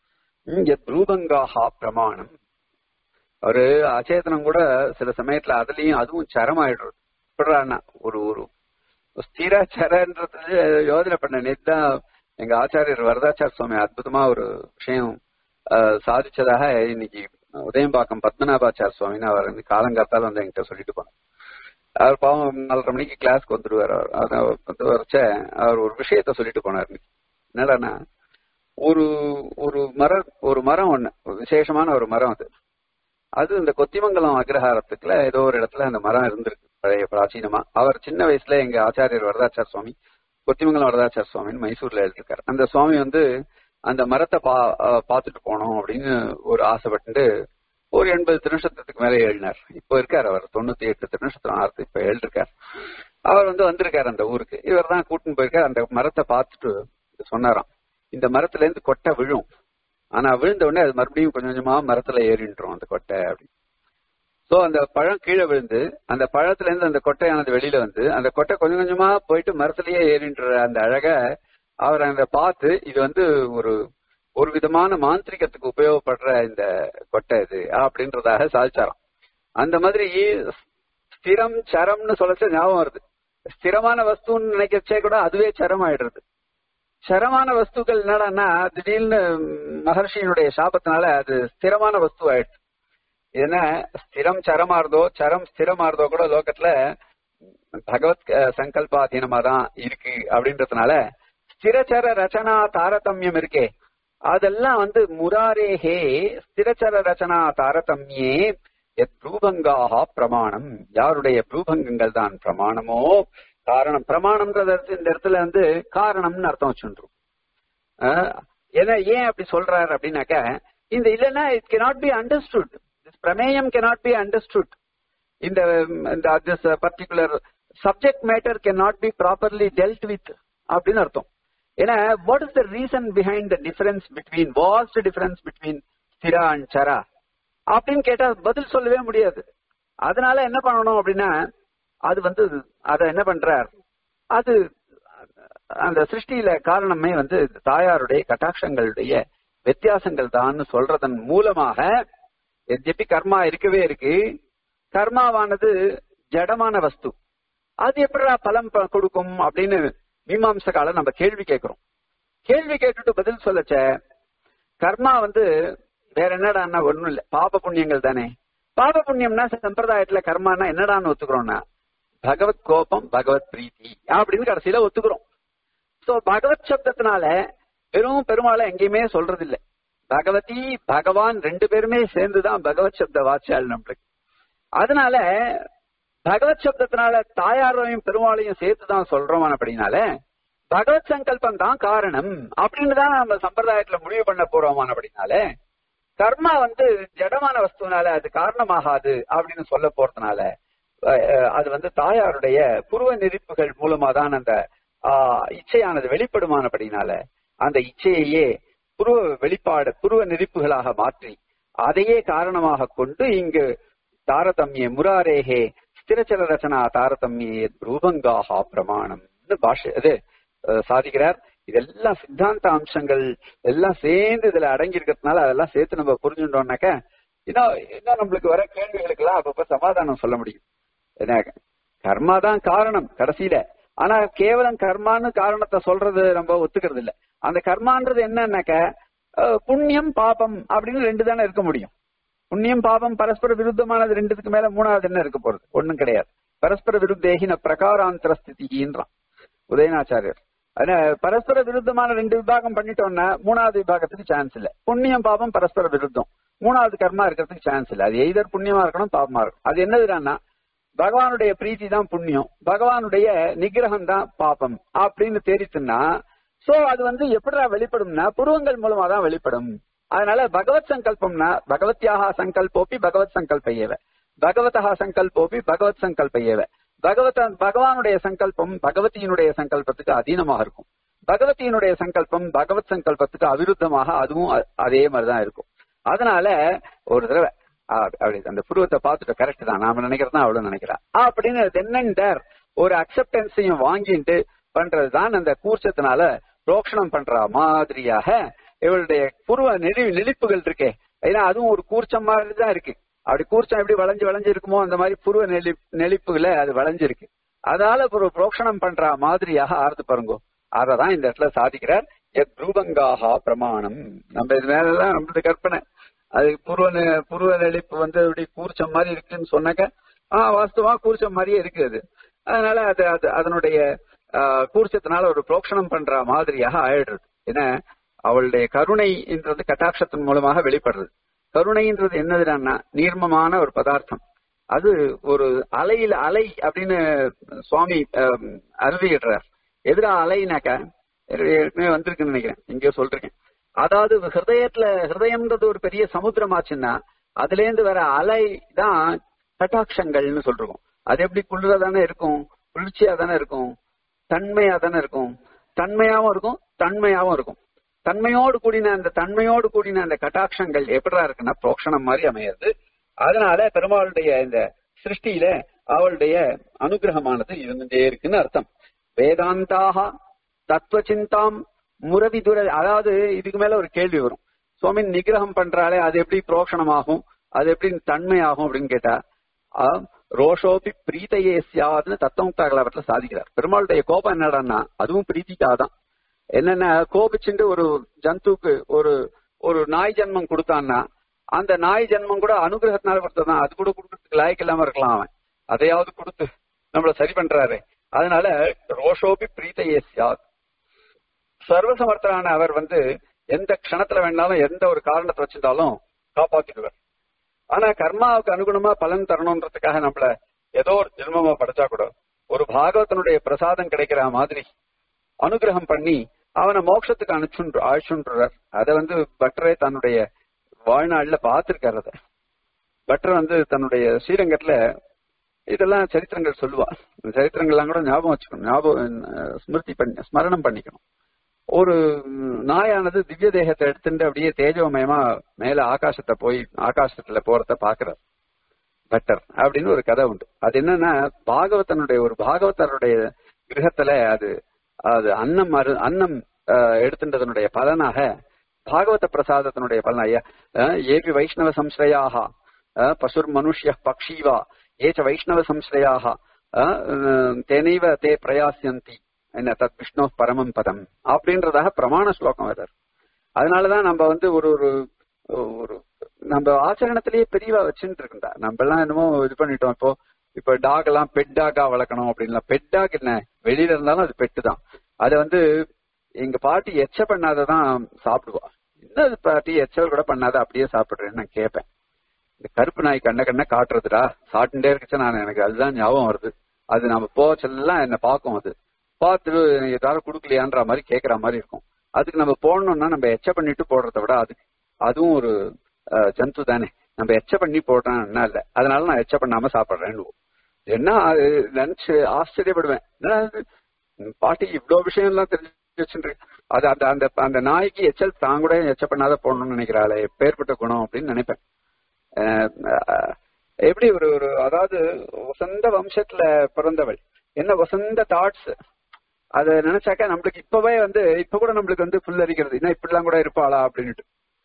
ரூபங்காக பிரமாணம் ஒரு அச்சேதனம் கூட சில சமயத்துல அதுலயும் அதுவும் சரமாயிடுறது எப்படிறான்னா ஒரு ஒரு ஸ்திர சரன்றது யோஜனை பண்ண நேத்தான் எங்க ஆச்சாரியர் வரதாச்சார சுவாமி அற்புதமா ஒரு விஷயம் சாதிச்சதாக இன்னைக்கு உதயம்பாக்கம் பத்மநாபாச்சார சுவாமின்னு அவர் வந்து காலங்காத்தால வந்து என்கிட்ட சொல்லிட்டு போனார் அவர் பாவம் நாலரை மணிக்கு கிளாஸ்க்கு வந்துருவார் அவர் அதான் வந்து வரைச்ச அவர் ஒரு விஷயத்த சொல்லிட்டு போனார் என்னடானா ஒரு ஒரு மரம் ஒரு மரம் ஒண்ணு விசேஷமான ஒரு மரம் அது அது இந்த கொத்திமங்கலம் அக்ரஹாரத்துக்குள்ள ஏதோ ஒரு இடத்துல அந்த மரம் இருந்திருக்கு பழைய பிராச்சீனமா அவர் சின்ன வயசுல எங்க ஆச்சாரியர் வரதாச்சார சுவாமி கொத்திமங்கலம் வரதாச்சார சுவாமின்னு மைசூர்ல எழுதியிருக்காரு அந்த சுவாமி வந்து அந்த மரத்தை பா பார்த்துட்டு போனோம் அப்படின்னு ஒரு ஆசைப்பட்டு ஒரு எண்பது திருநட்சத்திரத்துக்கு மேல எழுதினார் இப்போ இருக்காரு அவர் தொண்ணூத்தி எட்டு திருநட்சத்திரம் ஆறு இப்ப எழுதிருக்காரு அவர் வந்து வந்திருக்காரு அந்த ஊருக்கு இவர் தான் கூட்டின்னு போயிருக்காரு அந்த மரத்தை பார்த்துட்டு சொன்னாராம் இந்த மரத்துல இருந்து கொட்டை விழும் ஆனா விழுந்த உடனே அது மறுபடியும் கொஞ்சம் கொஞ்சமா மரத்துல ஏறின்றோம் அந்த கொட்டை அப்படின்னு சோ அந்த பழம் கீழே விழுந்து அந்த பழத்துல இருந்து அந்த கொட்டையானது வெளியில வந்து அந்த கொட்டை கொஞ்சம் கொஞ்சமா போயிட்டு மரத்திலேயே ஏறின்ற அந்த அழக அவர் அந்த பார்த்து இது வந்து ஒரு ஒரு விதமான மாந்திரிகத்துக்கு உபயோகப்படுற இந்த கொட்டை இது அப்படின்றதாக சாதிச்சாராம் அந்த மாதிரி ஸ்திரம் சரம்னு சொல்லச்ச ஞாபகம் வருது ஸ்திரமான வஸ்துன்னு நினைக்கச்சே கூட அதுவே சரம் ஆயிடுறது சரமான வஸ்துக்கள் என்னடான்னா திடீர்னு மகர்ஷியினுடைய சாபத்தினால அது ஸ்திரமான வஸ்து ஆயிடுச்சு ஏன்னா ஸ்திரம் சரமாறுதோ சரம் ஸ்திரமாறுதோ கூட லோகத்துல பகவத் சங்கல்பாதீனமா தான் இருக்கு அப்படின்றதுனால ஸ்திரச்சர ரச்சனா தாரதமியம் இருக்கே அதெல்லாம் வந்து முராரேஹே ஸ்திரச்சர ரச்சனா தாரதமியே எத் ப்ரூபங்காக பிரமாணம் யாருடைய ப்ரூபங்கங்கள் தான் பிரமாணமோ காரணம் பிரமாணம்ன்றது இந்த இடத்துல வந்து காரணம்னு அர்த்தம் வச்சுருவோம் ஏன்னா ஏன் அப்படி சொல்றாரு அப்படின்னாக்க இந்த இல்லைன்னா இட் கெனாட் பி அண்டர்ஸ்டுட் பிரமேயம் கெனாட் பி அண்டர்ஸ்டுட் இந்த this particular subject matter can not be properly dealt with அப்படின்னு அர்த்தம் ஏன்னா what is the reason behind the difference between vast difference between ஸ்திரா அண்ட் சரா அப்படின்னு கேட்டா பதில் சொல்லவே முடியாது அதனால என்ன பண்ணணும் அப்படின்னா அது வந்து அத என்ன பண்றார் அது அந்த சிருஷ்டியில காரணமே வந்து தாயாருடைய கட்டாட்சங்களுடைய வித்தியாசங்கள் தான் சொல்றதன் மூலமாக எத்யப்பி கர்மா இருக்கவே இருக்கு கர்மாவானது ஜடமான வஸ்து அது எப்படா பலம் கொடுக்கும் அப்படின்னு மீமாம்ச காலம் நம்ம கேள்வி கேட்கிறோம் கேள்வி கேட்டுட்டு பதில் சொல்லச்ச கர்மா வந்து வேற என்னடான்னா ஒண்ணும் இல்ல பாப புண்ணியங்கள் தானே பாப புண்ணியம்னா சம்பிரதாயத்துல கர்மானா என்னடான்னு ஒத்துக்கிறோம்னா பகவத் கோபம் பகவத் பிரீத்தி அப்படின்னு கடைசியில ஒத்துக்கிறோம் சோ பகவத் சப்தத்தினால வெறும் பெருமாளை எங்கேயுமே சொல்றது இல்ல பகவதி பகவான் ரெண்டு பேருமே சேர்ந்துதான் பகவத் சப்த வாட்சியால் நம்மளுக்கு அதனால பகவத் சப்தத்தினால தாயாரையும் பெருமாளையும் சேர்த்துதான் சொல்றோம் அப்படின்னால பகவத் சங்கல்பம் தான் காரணம் அப்படின்னு தான் நம்ம சம்பிரதாயத்துல முடிவு பண்ண போறோமான அப்படின்னால கர்மா வந்து ஜடமான வஸ்துனால அது காரணமாகாது அப்படின்னு சொல்ல போறதுனால அது வந்து தாயாருடைய புருவ நெறிப்புகள் மூலமா தான் அந்த இச்சையானது வெளிப்படுமானபடினால அந்த இச்சையையே புருவ வெளிப்பாடு புருவ நெறிப்புகளாக மாற்றி அதையே காரணமாக கொண்டு இங்கு தாரதமிய முராரேகே ஸ்திரச்சல ரச்சனா தாரதமிய ரூபங்காக பிரமாணம் பாஷ இது சாதிக்கிறார் இதெல்லாம் சித்தாந்த அம்சங்கள் எல்லாம் சேர்ந்து இதுல அடங்கி இருக்கிறதுனால அதெல்லாம் சேர்த்து நம்ம புரிஞ்சுட்டோம்னாக்க இன்னும் இன்னும் நம்மளுக்கு வர கேள்விகளுக்கு எல்லாம் அப்பப்ப சமாதானம் சொல்ல முடியும் என்ன கர்மா தான் காரணம் கடைசியில ஆனா கேவலம் கர்மான்னு காரணத்தை சொல்றது நம்ம ஒத்துக்கிறது இல்ல அந்த கர்மான்றது என்னன்னாக்க புண்ணியம் பாபம் அப்படின்னு ரெண்டு தானே இருக்க முடியும் புண்ணியம் பாபம் பரஸ்பர விருத்தமானது ரெண்டுத்துக்கு மேல மூணாவது என்ன இருக்க போறது ஒண்ணும் கிடையாது பரஸ்பர விருத்தேகின பிரகாராந்தர ஸ்திதின்றான் உதயநாச்சாரியர் அதனால பரஸ்பர விருத்தமான ரெண்டு விபாகம் பண்ணிட்டோம்னா மூணாவது விபாகத்துக்கு சான்ஸ் இல்ல புண்ணியம் பாபம் பரஸ்பர விருத்தம் மூணாவது கர்மா இருக்கிறதுக்கு சான்ஸ் இல்ல அது எய்தர் புண்ணியமா இருக்கணும் பாபமா இருக்கணும் அது என்னதுன்னா பகவானுடைய பிரீத்தி தான் புண்ணியம் பகவானுடைய நிகிரகம் தான் பாபம் அப்படின்னு தெரித்துன்னா சோ அது வந்து எப்படிடா வெளிப்படும்னா புருவங்கள் மூலமா தான் வெளிப்படும் அதனால பகவத் சங்கல்பம்னா பகவத்யாக சங்கல்போப்பி பகவத் சங்கல்பையவ பகவதா சங்கல்போப்பி பகவத் சங்கல்பையவ பகவத பகவானுடைய சங்கல்பம் பகவதியினுடைய சங்கல்பத்துக்கு அதீனமாக இருக்கும் பகவதியினுடைய சங்கல்பம் பகவத் சங்கல்பத்துக்கு அவிருத்தமாக அதுவும் அதே மாதிரிதான் இருக்கும் அதனால ஒரு தடவை அப்படி அந்த புருவத்தை பார்த்துட்டு கரெக்ட் தான் நாம நினைக்கிறதா அவ்வளவு நினைக்கிறா அப்படின்னு தென்னண்டர் ஒரு அக்செப்டன்ஸையும் வாங்கிட்டு பண்றதுதான் அந்த கூர்ச்சத்தினால ரோக்ஷணம் பண்ற மாதிரியாக இவளுடைய புருவ நெறி நெளிப்புகள் இருக்கே ஏன்னா அதுவும் ஒரு கூர்ச்சம் மாதிரி தான் இருக்கு அப்படி கூர்ச்சம் எப்படி வளைஞ்சு வளைஞ்சு இருக்குமோ அந்த மாதிரி புருவ நெளி நெளிப்புகளை அது வளைஞ்சிருக்கு அதனால ஒரு புரோக்ஷணம் பண்ற மாதிரியாக ஆறுது பாருங்கோ அததான் இந்த இடத்துல சாதிக்கிறார் எத் ரூபங்காகா பிரமாணம் நம்ம இது மேலதான் நம்மளது கற்பனை அது புருவ புருவ நெளிப்பு வந்து அப்படி கூர்ச்சம் மாதிரி இருக்குன்னு சொன்னாக்க ஆஹ் வாஸ்தவா கூர்ச்சம் மாதிரியே இருக்கு அது அதனால அது அது அதனுடைய கூர்ச்சத்தினால ஒரு புரோக்ஷணம் பண்ற மாதிரியாக ஆயிடுறது ஏன்னா அவளுடைய கருணைன்றது கட்டாட்சத்தின் மூலமாக வெளிப்படுறது கருணைன்றது என்னதுன்னா நீர்மமான ஒரு பதார்த்தம் அது ஒரு அலையில அலை அப்படின்னு சுவாமி அருதிடுறார் எதிரா அலைனாக்க ஏற்கனவே வந்திருக்குன்னு நினைக்கிறேன் எங்கேயோ சொல்றேன் அதாவது ஹிருதயத்துல ஹிருதயம்ன்றது ஒரு பெரிய சமுத்திரமாச்சுன்னா அதுல இருந்து வர அலை தான் கட்டாட்சங்கள்னு சொல்றோம் அது எப்படி குளிர தானே இருக்கும் குளிர்ச்சியா தானே இருக்கும் தன்மையா தானே இருக்கும் தன்மையாவும் இருக்கும் தன்மையாவும் இருக்கும் தன்மையோடு கூடின அந்த தன்மையோடு கூடின அந்த கட்டாட்சங்கள் எப்படா இருக்குன்னா புரோக்ஷணம் மாதிரி அமையாது அதனால பெருமாளுடைய இந்த சிருஷ்டியில அவளுடைய அனுகிரகமானது இருந்துட்டே இருக்குன்னு அர்த்தம் வேதாந்தாக தத்துவ சிந்தாம் முரவிதுர அதாவது இதுக்கு மேல ஒரு கேள்வி வரும் சுவாமின் நிகிரகம் பண்றாலே அது எப்படி புரோஷணமாகும் அது எப்படி தன்மையாகும் அப்படின்னு கேட்டா ரோஷோபி பிரீத்தையே சியாதுன்னு தத்துவமுக்தாகலவற்றில் சாதிக்கிறார் பெருமாளுடைய கோபம் என்னடான்னா அதுவும் பிரீத்திக்காதான் என்னென்ன கோபிச்சுட்டு ஒரு ஜந்துக்கு ஒரு ஒரு நாய் ஜென்மம் கொடுத்தான்னா அந்த நாய் ஜென்மம் கூட அனுகிரகத்தினால கொடுத்ததான் அது கூட கொடுக்கறதுக்கு லாய்க்கு இல்லாம இருக்கலாம் அவன் அதையாவது கொடுத்து நம்மள சரி பண்றாரு அதனால ரோஷோபி பிரீத்தையே சியாத் சர்வசமர்த்தரான அவர் வந்து எந்த க்ஷணத்துல வேணாலும் எந்த ஒரு காரணத்தை வச்சிருந்தாலும் காப்பாத்திடுவார் ஆனா கர்மாவுக்கு அனுகுணமா பலன் தரணுன்றதுக்காக நம்மள ஏதோ ஒரு ஜென்மமா படைச்சா கூட ஒரு பாகவதனுடைய பிரசாதம் கிடைக்கிற மாதிரி அனுகிரகம் பண்ணி அவனை மோட்சத்துக்கு அனுப்பிச்சுன்று அழைச்சுன்றார் அதை வந்து பட்டரே தன்னுடைய வாழ்நாள்ல பார்த்திருக்காரு அதை பட்டர் வந்து தன்னுடைய ஸ்ரீரங்கத்துல இதெல்லாம் சரித்திரங்கள் சொல்லுவா இந்த சரித்திரங்கள்லாம் கூட ஞாபகம் வச்சுக்கணும் ஞாபகம் அஹ், ஸ்மிருதி பண்ணி ஸ்மரணம் பண்ணிக்கணும் ஒரு நாயானது திவ்ய தேகத்தை எடுத்துட்டு அப்படியே தேஜோமயமா மேல ஆகாசத்தை போய் ஆகாசத்துல போறத பாக்குறார் பட்டர் அப்படின்னு ஒரு கதை உண்டு அது என்னன்னா பாகவதனுடைய ஒரு பாகவதருடைய கிரகத்துல அது அது அன்னம் அரு அன்னம் அஹ், எடுத்துட்டதனுடைய பலனாக பாகவத பிரசாதத்தினுடைய பலன் ஐயா அஹ், ஏபி வைஷ்ணவ சம்ஸ்ரயாக அஹ், பசுர் மனுஷ்ய பக்ஷீவா ஏச்ச வைஷ்ணவ சம்ஸ்ரயாக அஹ், அஹ், தேனைவ தே பிரயாசியந்தி என்ன தத் விஷ்ணு பரமம் பதம் அப்படின்றதாக பிரமாண ஸ்லோகம் வேதர் அதனாலதான் நம்ம வந்து ஒரு ஒரு ஒரு நம்ம ஆச்சரணத்திலேயே பெரியவா வச்சுட்டு இருக்கா நம்ம எல்லாம் என்னமோ இது பண்ணிட்டோம் இப்போ இப்ப டாக் எல்லாம் பெட் டாகா வளர்க்கணும் அப்படின்லாம் பெட் டாக் என்ன வெளியில இருந்தாலும் அது பெட்டு தான் அதை வந்து எங்க பாட்டி எச்ச பண்ணாததான் சாப்பிடுவா என்ன இது பாட்டி எச்சல் கூட பண்ணாத அப்படியே சாப்பிடுறேன்னு நான் கேட்பேன் இந்த கருப்பு நாய் கண்ண கண்ண காட்டுறதுடா சாப்பிட்டுட்டே இருக்குச்சு நான் எனக்கு அதுதான் ஞாபகம் வருது அது நம்ம போச்செல்லாம் என்ன பார்க்கும் அது பார்த்துட்டு எனக்கு ஏதாவது கொடுக்கலையான்ற மாதிரி கேக்குற மாதிரி இருக்கும் அதுக்கு நம்ம போடணும்னா நம்ம எச்ச பண்ணிட்டு போடுறத விட அதுக்கு அதுவும் ஒரு அஹ், ஜந்து தானே நம்ம எச்ச பண்ணி போடுறோம் என்ன இல்ல அதனால நான் எச்ச பண்ணாம சாப்பிடுறேன்னு என்ன அது நினைச்சு ஆச்சரியப்படுவேன் என்னடா இது? ம், பாட்டி இவ்வளவு விஷயம் எல்லாம் தெரிஞ்சு வச்சுருக்கு அது அந்த அந்த அந்த நாய்க்கு எச்சல் தான் கூட எச்ச பண்ணாத போடணும்னு நினைக்கிறாளே எப்பேற்பட்ட குணம் அப்படின்னு நினைப்பேன் அஹ், அஹ், எப்படி ஒரு ஒரு அதாவது வசந்த வம்சத்துல பிறந்தவள் என்ன வசந்த தாட்ஸ் அத நினைச்சாக்கா நம்மளுக்கு இப்பவே வந்து இப்ப கூட நம்மளுக்கு வந்து புல் அரிக்கிறது என்ன இப்படிலாம் கூட இருப்பாளா அப்படின்னுட்டு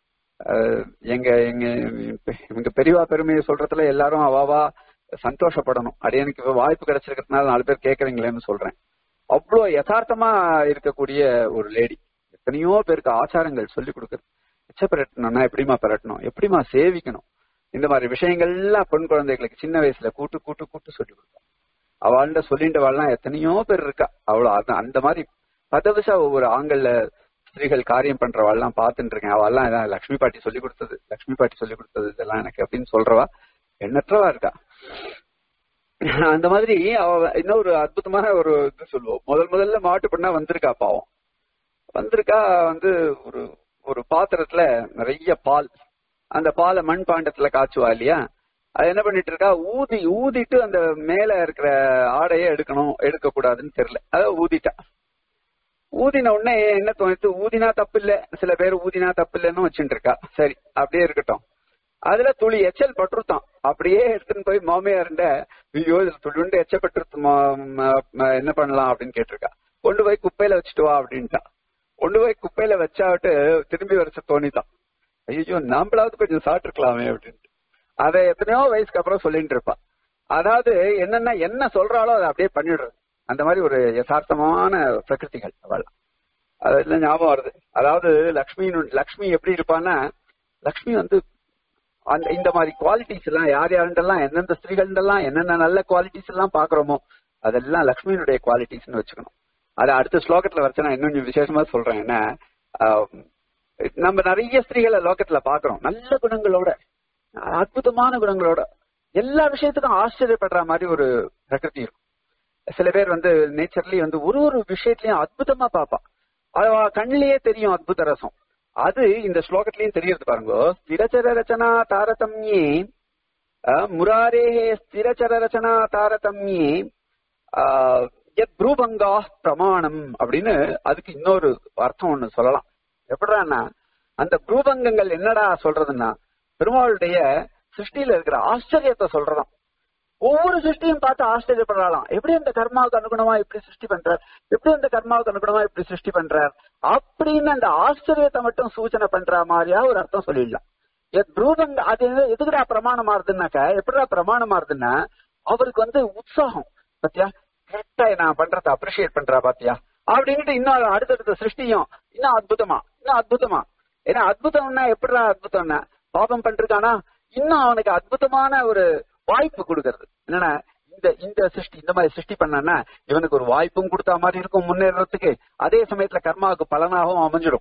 அஹ் எங்க எங்க எங்க பெரியவா பெருமையை சொல்றதுல எல்லாரும் அவாவா சந்தோஷப்படணும் அடியனுக்கு இப்ப வாய்ப்பு கிடைச்சிருக்கிறதுனால நாலு பேர் கேக்குறீங்களேன்னு சொல்றேன் அவ்வளவு யதார்த்தமா இருக்கக்கூடிய ஒரு லேடி எத்தனையோ பேருக்கு ஆச்சாரங்கள் சொல்லி கொடுக்குறது எச்ச பெரட்டணும்னா எப்படிமா பெரட்டணும் எப்படிமா சேவிக்கணும் இந்த மாதிரி விஷயங்கள்லாம் பெண் குழந்தைகளுக்கு சின்ன வயசுல கூட்டு கூட்டு கூட்டு சொல்லி கொடுப்போம் அவள்கிட்ட சொல்லிண்டவாள்லாம் எத்தனையோ பேர் இருக்கா அவ்வளவு அதான் அந்த மாதிரி பதவிசா ஒவ்வொரு ஆண்கள்ல ஸ்திரீகள் காரியம் பண்றவாள்லாம் பார்த்துட்டு இருக்கேன் அவள்லாம் இதான் லக்ஷ்மி பாட்டி சொல்லி கொடுத்தது லக்ஷ்மி பாட்டி சொல்லி கொடுத்தது இதெல்லாம் எனக்கு அப்படின்னு சொல்றவா எண்ணற்றவா இருக்கா அந்த மாதிரி அவ இன்னொரு அற்புதமான ஒரு இது சொல்லுவோம் முதல் முதல்ல மாட்டு பண்ணா வந்திருக்கா பாவம் வந்திருக்கா வந்து ஒரு ஒரு பாத்திரத்துல நிறைய பால் அந்த பாலை மண் பாண்டத்துல காய்ச்சுவா இல்லையா அது என்ன பண்ணிட்டு இருக்கா ஊதி ஊதிட்டு அந்த மேல இருக்கிற ஆடையை எடுக்கணும் எடுக்க கூடாதுன்னு தெரியல அத ஊதிட்டா ஊதின உடனே என்ன தோணுது ஊதினா தப்பு இல்ல சில பேர் ஊதினா தப்பு இல்லைன்னு வச்சுட்டு இருக்கா சரி அப்படியே இருக்கட்டும் அதுல துளி எச்சல் பட்டுருத்தான் அப்படியே எடுத்துன்னு போய் மாமியார்ண்ட ஐயோ இதுல துளிண்டு எச்சல் பட்டுருத்து என்ன பண்ணலாம் அப்படின்னு கேட்டிருக்கா கொண்டு போய் குப்பையில வச்சுட்டு வா அப்படின்ட்டா கொண்டு போய் குப்பையில வச்சாவிட்டு திரும்பி வரைச்ச தோணிதான் ஐயோ நாம்பளாவது கொஞ்சம் சாப்பிட்டுருக்கலாமே அப்படின்ட்டு அதை எத்தனையோ வயசுக்கு அப்புறம் சொல்லிட்டு இருப்பா அதாவது என்னன்னா என்ன சொல்றாளோ அதை அப்படியே பண்ணிடுறது அந்த மாதிரி ஒரு யதார்த்தமான பிரகிருதிகள் அவள் அதெல்லாம் ஞாபகம் வருது அதாவது லக்ஷ்மி லக்ஷ்மி எப்படி இருப்பான்னா லக்ஷ்மி வந்து அந்த இந்த மாதிரி குவாலிட்டிஸ் எல்லாம் யார் யாருண்டெல்லாம் எந்தெந்த ஸ்திரீகள்டெல்லாம் என்னென்ன நல்ல குவாலிட்டிஸ் எல்லாம் பாக்குறோமோ அதெல்லாம் லக்ஷ்மியினுடைய குவாலிட்டிஸ்னு வச்சுக்கணும் அது அடுத்த ஸ்லோகத்துல வச்சு நான் இன்னும் கொஞ்சம் விசேஷமா சொல்றேன் என்ன ஆஹ், நம்ம நிறைய ஸ்திரீகளை லோகத்துல பாக்குறோம் நல்ல குணங்களோட அற்புதமான குணங்களோட எல்லா விஷயத்துக்கும் ஆச்சரியப்படுற மாதிரி ஒரு பிரகிருதி இருக்கும் சில பேர் வந்து நேச்சர்லி வந்து ஒரு ஒரு விஷயத்திலயும் அற்புதமா பாப்பா அது அவ கண்ணிலேயே தெரியும் அற்புத ரசம் அது இந்த ஸ்லோகத்திலயும் தெரியறது பாருங்க ஸ்திரச்சர ரச்சனா தாரதமியே அஹ், முராரேஹே ஸ்திரச்சர ரச்சனா தாரதமியே ஆஹ், யத் ப்ரூபங்கா பிரமாணம் அப்படின்னு அதுக்கு இன்னொரு அர்த்தம் ஒண்ணு சொல்லலாம் எப்படின்னா அந்த ப்ரூபங்கங்கள் என்னடா சொல்றதுன்னா பெருமாளுடைய சிருஷ்டியில இருக்கிற ஆச்சரியத்தை சொல்றதாம் ஒவ்வொரு சிருஷ்டியும் பார்த்து ஆச்சரியப்படுறாளாம் எப்படி அந்த கர்மாவுக்கு அனுகுணமா இப்படி சிருஷ்டி பண்றார் எப்படி அந்த கர்மாவுக்கு அனுகுணமா இப்படி சிருஷ்டி பண்றார் அப்படின்னு அந்த ஆச்சரியத்தை மட்டும் சூச்சனை பண்ற மாதிரியா ஒரு அர்த்தம் சொல்லிடலாம் எத் ப்ரூதங்க அது எதுக்குடா பிரமாணம் ஆறுதுன்னாக்க எப்படிடா பிரமாணம் ஆறுதுன்னா அவருக்கு வந்து உற்சாகம் பத்தியா கரெக்டா நான் பண்றத அப்ரிஷியேட் பண்றா பாத்தியா அப்படின்ட்டு இன்னும் அடுத்தடுத்த சிருஷ்டியும் இன்னும் அற்புதமா இன்னும் அற்புதமா ஏன்னா அற்புதம்னா எப்படிடா அற்புதம்னா பாபம் பண்றானா இன்னும் அவனுக்கு அற்புதமான ஒரு வாய்ப்பு கொடுக்கறது என்னன்னா இந்த இந்த சிருஷ்டி இந்த மாதிரி சிருஷ்டி பண்ணான்னா இவனுக்கு ஒரு வாய்ப்பும் கொடுத்தா மாதிரி இருக்கும் முன்னேறதுக்கு அதே சமயத்துல கர்மாவுக்கு பலனாகவும் அமைஞ்சிடும்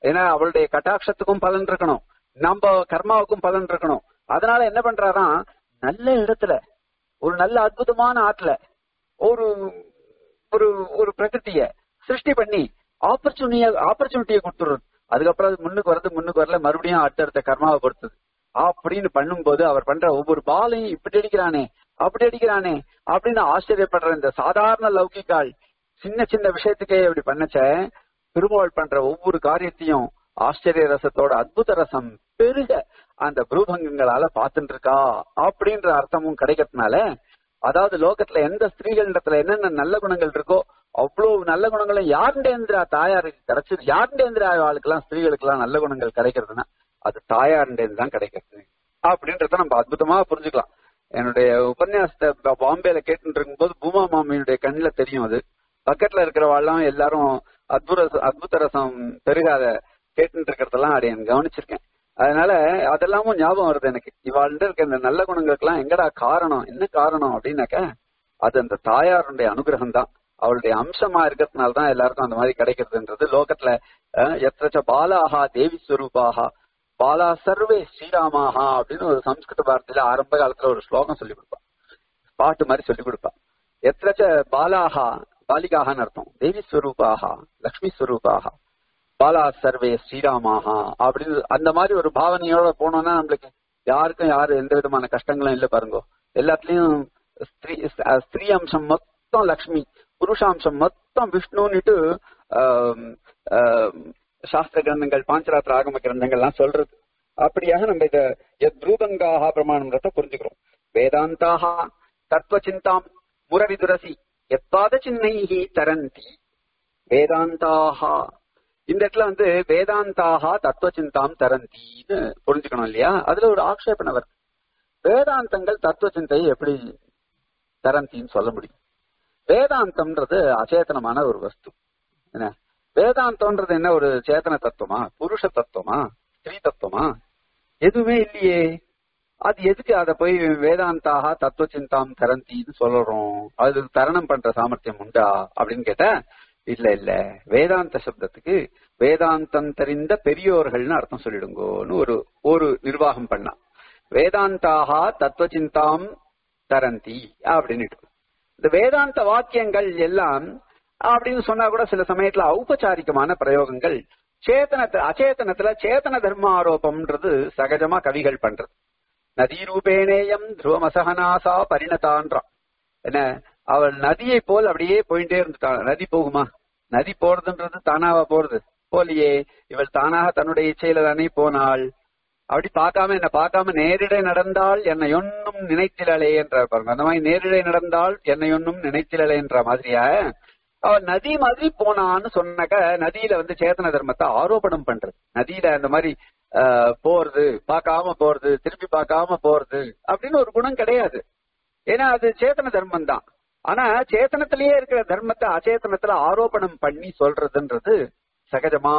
ஏன்னா அவளுடைய கட்டாட்சத்துக்கும் பலன் இருக்கணும் நம்ம கர்மாவுக்கும் பலன் இருக்கணும் அதனால என்ன பண்றாராம் நல்ல இடத்துல ஒரு நல்ல அற்புதமான ஆற்றுல ஒரு ஒரு ஒரு பிரகிருத்திய சிருஷ்டி பண்ணி ஆப்பர்ச்சுனிட்டிய ஆப்பர்ச்சுனிட்டியை கொடுத்துருது அதுக்கப்புறம் அது முன்னுக்கு வரது முன்னுக்கு வரல மறுபடியும் அடுத்தடுத்த கர்மாவை பொறுத்தது அப்படின்னு பண்ணும்போது அவர் பண்ற ஒவ்வொரு பாலையும் இப்படி அடிக்கிறானே அப்படி அடிக்கிறானே அப்படின்னு ஆச்சரியப்படுற இந்த சாதாரண லௌகிக்கால் சின்ன சின்ன விஷயத்துக்கே இப்படி பண்ணச்ச பெருமாள் பண்ற ஒவ்வொரு காரியத்தையும் ஆச்சரிய ரசத்தோட அற்புத ரசம் பெருக அந்த புரூபங்கங்களால பாத்துட்டு இருக்கா அப்படின்ற அர்த்தமும் கிடைக்கிறதுனால அதாவது லோகத்துல எந்த ஸ்திரீகளிடத்துல என்னென்ன நல்ல குணங்கள் இருக்கோ அவ்வளவு நல்ல குணங்களும் யாருண்டேந்திரா தாயாருக்கு கிடைச்சது யாருண்டேந்திரா ஆளுக்கு எல்லாம் ஸ்திரீகளுக்கு எல்லாம் நல்ல குணங்கள் கிடைக்கிறதுனா அது தாயாருண்டேந்து தான் கிடைக்கிறது அப்படின்றத நம்ம அற்புதமா புரிஞ்சுக்கலாம் என்னுடைய உபன்யாசத்தை பாம்பேல கேட்டு இருக்கும்போது பூமா மாமியுடைய கண்ணுல தெரியும் அது பக்கத்துல இருக்கிறவாள்லாம் எல்லாரும் அற்புத அற்புத ரசம் பெருகாத கேட்டு இருக்கிறதெல்லாம் அதை எனக்கு கவனிச்சிருக்கேன் அதனால அதெல்லாமும் ஞாபகம் வருது எனக்கு இவாழ்ந்து இருக்க இந்த நல்ல குணங்களுக்கெல்லாம் எங்கடா காரணம் என்ன காரணம் அப்படின்னாக்க அது அந்த தாயாருடைய அனுகிரகம் தான் அவளுடைய அம்சமா இருக்கிறதுனால தான் எல்லாருக்கும் அந்த மாதிரி கிடைக்கிறதுன்றது லோகத்துல எத்தச்ச பாலாஹா தேவி ஸ்வரூபாஹா பாலா சர்வே ஸ்ரீராமாஹா அப்படின்னு ஒரு சம்ஸ்கிருத பாரதியில ஆரம்ப காலத்துல ஒரு ஸ்லோகம் சொல்லி கொடுப்பா பாட்டு மாதிரி சொல்லி கொடுப்பா எத்தச்ச பாலாஹா பாலிகாஹான்னு அர்த்தம் தேவி ஸ்வரூபாஹா லக்ஷ்மி ஸ்வரூபாஹா பாலா சர்வே ஸ்ரீராமாஹா அப்படின்னு அந்த மாதிரி ஒரு பாவனையோட போனோம்னா நம்மளுக்கு யாருக்கும் யாரு எந்த விதமான கஷ்டங்களும் இல்ல பாருங்க எல்லாத்துலயும் ஸ்திரீ ஸ்திரீ அம்சம் மொத்தம் லக்ஷ்மி புருஷாம்சம் மொத்தம் விஷ்ணுன்னுட்டு சாஸ்திர கிரந்தங்கள் பாஞ்சராத்திர ஆகம கிரந்தங்கள்லாம் சொல்றது அப்படியாக நம்ம இத எத்ரூபங்காக பிரமாணம்ன்றத புரிஞ்சுக்கிறோம் வேதாந்தாக தத்துவ சிந்தாம் முரவிதுரசி எப்பாத சின்னைஹி தரந்தி வேதாந்தாக இந்த இடத்துல வந்து வேதாந்தாக தத்துவ சிந்தாம் தரந்தின்னு புரிஞ்சுக்கணும் இல்லையா அதுல ஒரு ஆக்ஷேபனை வருது வேதாந்தங்கள் தத்துவ சிந்தையை எப்படி தரந்தின்னு சொல்ல முடியும் வேதாந்தம்ன்றது அச்சேதனமான ஒரு வஸ்து என்ன வேதாந்தம்ன்றது என்ன ஒரு சேத்தன தத்துவமா புருஷ தத்துவமா ஸ்திரீ தத்துவமா எதுவுமே இல்லையே அது எதுக்கு அதை போய் வேதாந்தாக தத்துவ சிந்தாம் தரந்தின்னு சொல்றோம் அது தரணம் பண்ற சாமர்த்தியம் உண்டா அப்படின்னு கேட்டா இல்ல இல்ல வேதாந்த சப்தத்துக்கு வேதாந்தம் தெரிந்த பெரியோர்கள்னு அர்த்தம் சொல்லிடுங்கோன்னு ஒரு ஒரு நிர்வாகம் பண்ணா வேதாந்தாக தத்துவ சிந்தாம் தரந்தி அப்படின்னுட்டு இந்த வேதாந்த வாக்கியங்கள் எல்லாம் அப்படின்னு சொன்னா கூட சில சமயத்துல ஔபச்சாரிகமான பிரயோகங்கள் சேத்தனத்தை அச்சேதனத்துல சேத்தன தர்ம ஆரோபம்ன்றது சகஜமா கவிகள் பண்றது நதீரூபேணேயம் துருவமசகனாசா பரிணதான்றான் என்ன அவள் நதியை போல் அப்படியே போயிட்டே இருந்துட்டாள் நதி போகுமா நதி போறதுன்றது தானாவா போறது போலியே இவள் தானாக தன்னுடைய இச்சையில தானே போனாள் அப்படி பார்க்காம என்ன பார்க்காம நேரிடை நடந்தால் என்னை ஒன்னும் நினைத்திலலே என்ற பாருங்க அந்த மாதிரி நேரிடை நடந்தால் என்னை ஒன்னும் நினைத்திலலே என்ற மாதிரியா அவள் நதி மாதிரி போனான்னு சொன்னாக்க நதியில வந்து சேத்தன தர்மத்தை ஆரோபணம் பண்றது நதியில அந்த மாதிரி போறது பார்க்காம போறது திருப்பி பார்க்காம போறது அப்படின்னு ஒரு குணம் கிடையாது ஏன்னா அது சேத்தன தர்மம் தான் ஆனா சேத்தனத்திலேயே இருக்கிற தர்மத்தை அச்சேதனத்துல ஆரோபணம் பண்ணி சொல்றதுன்றது சகஜமா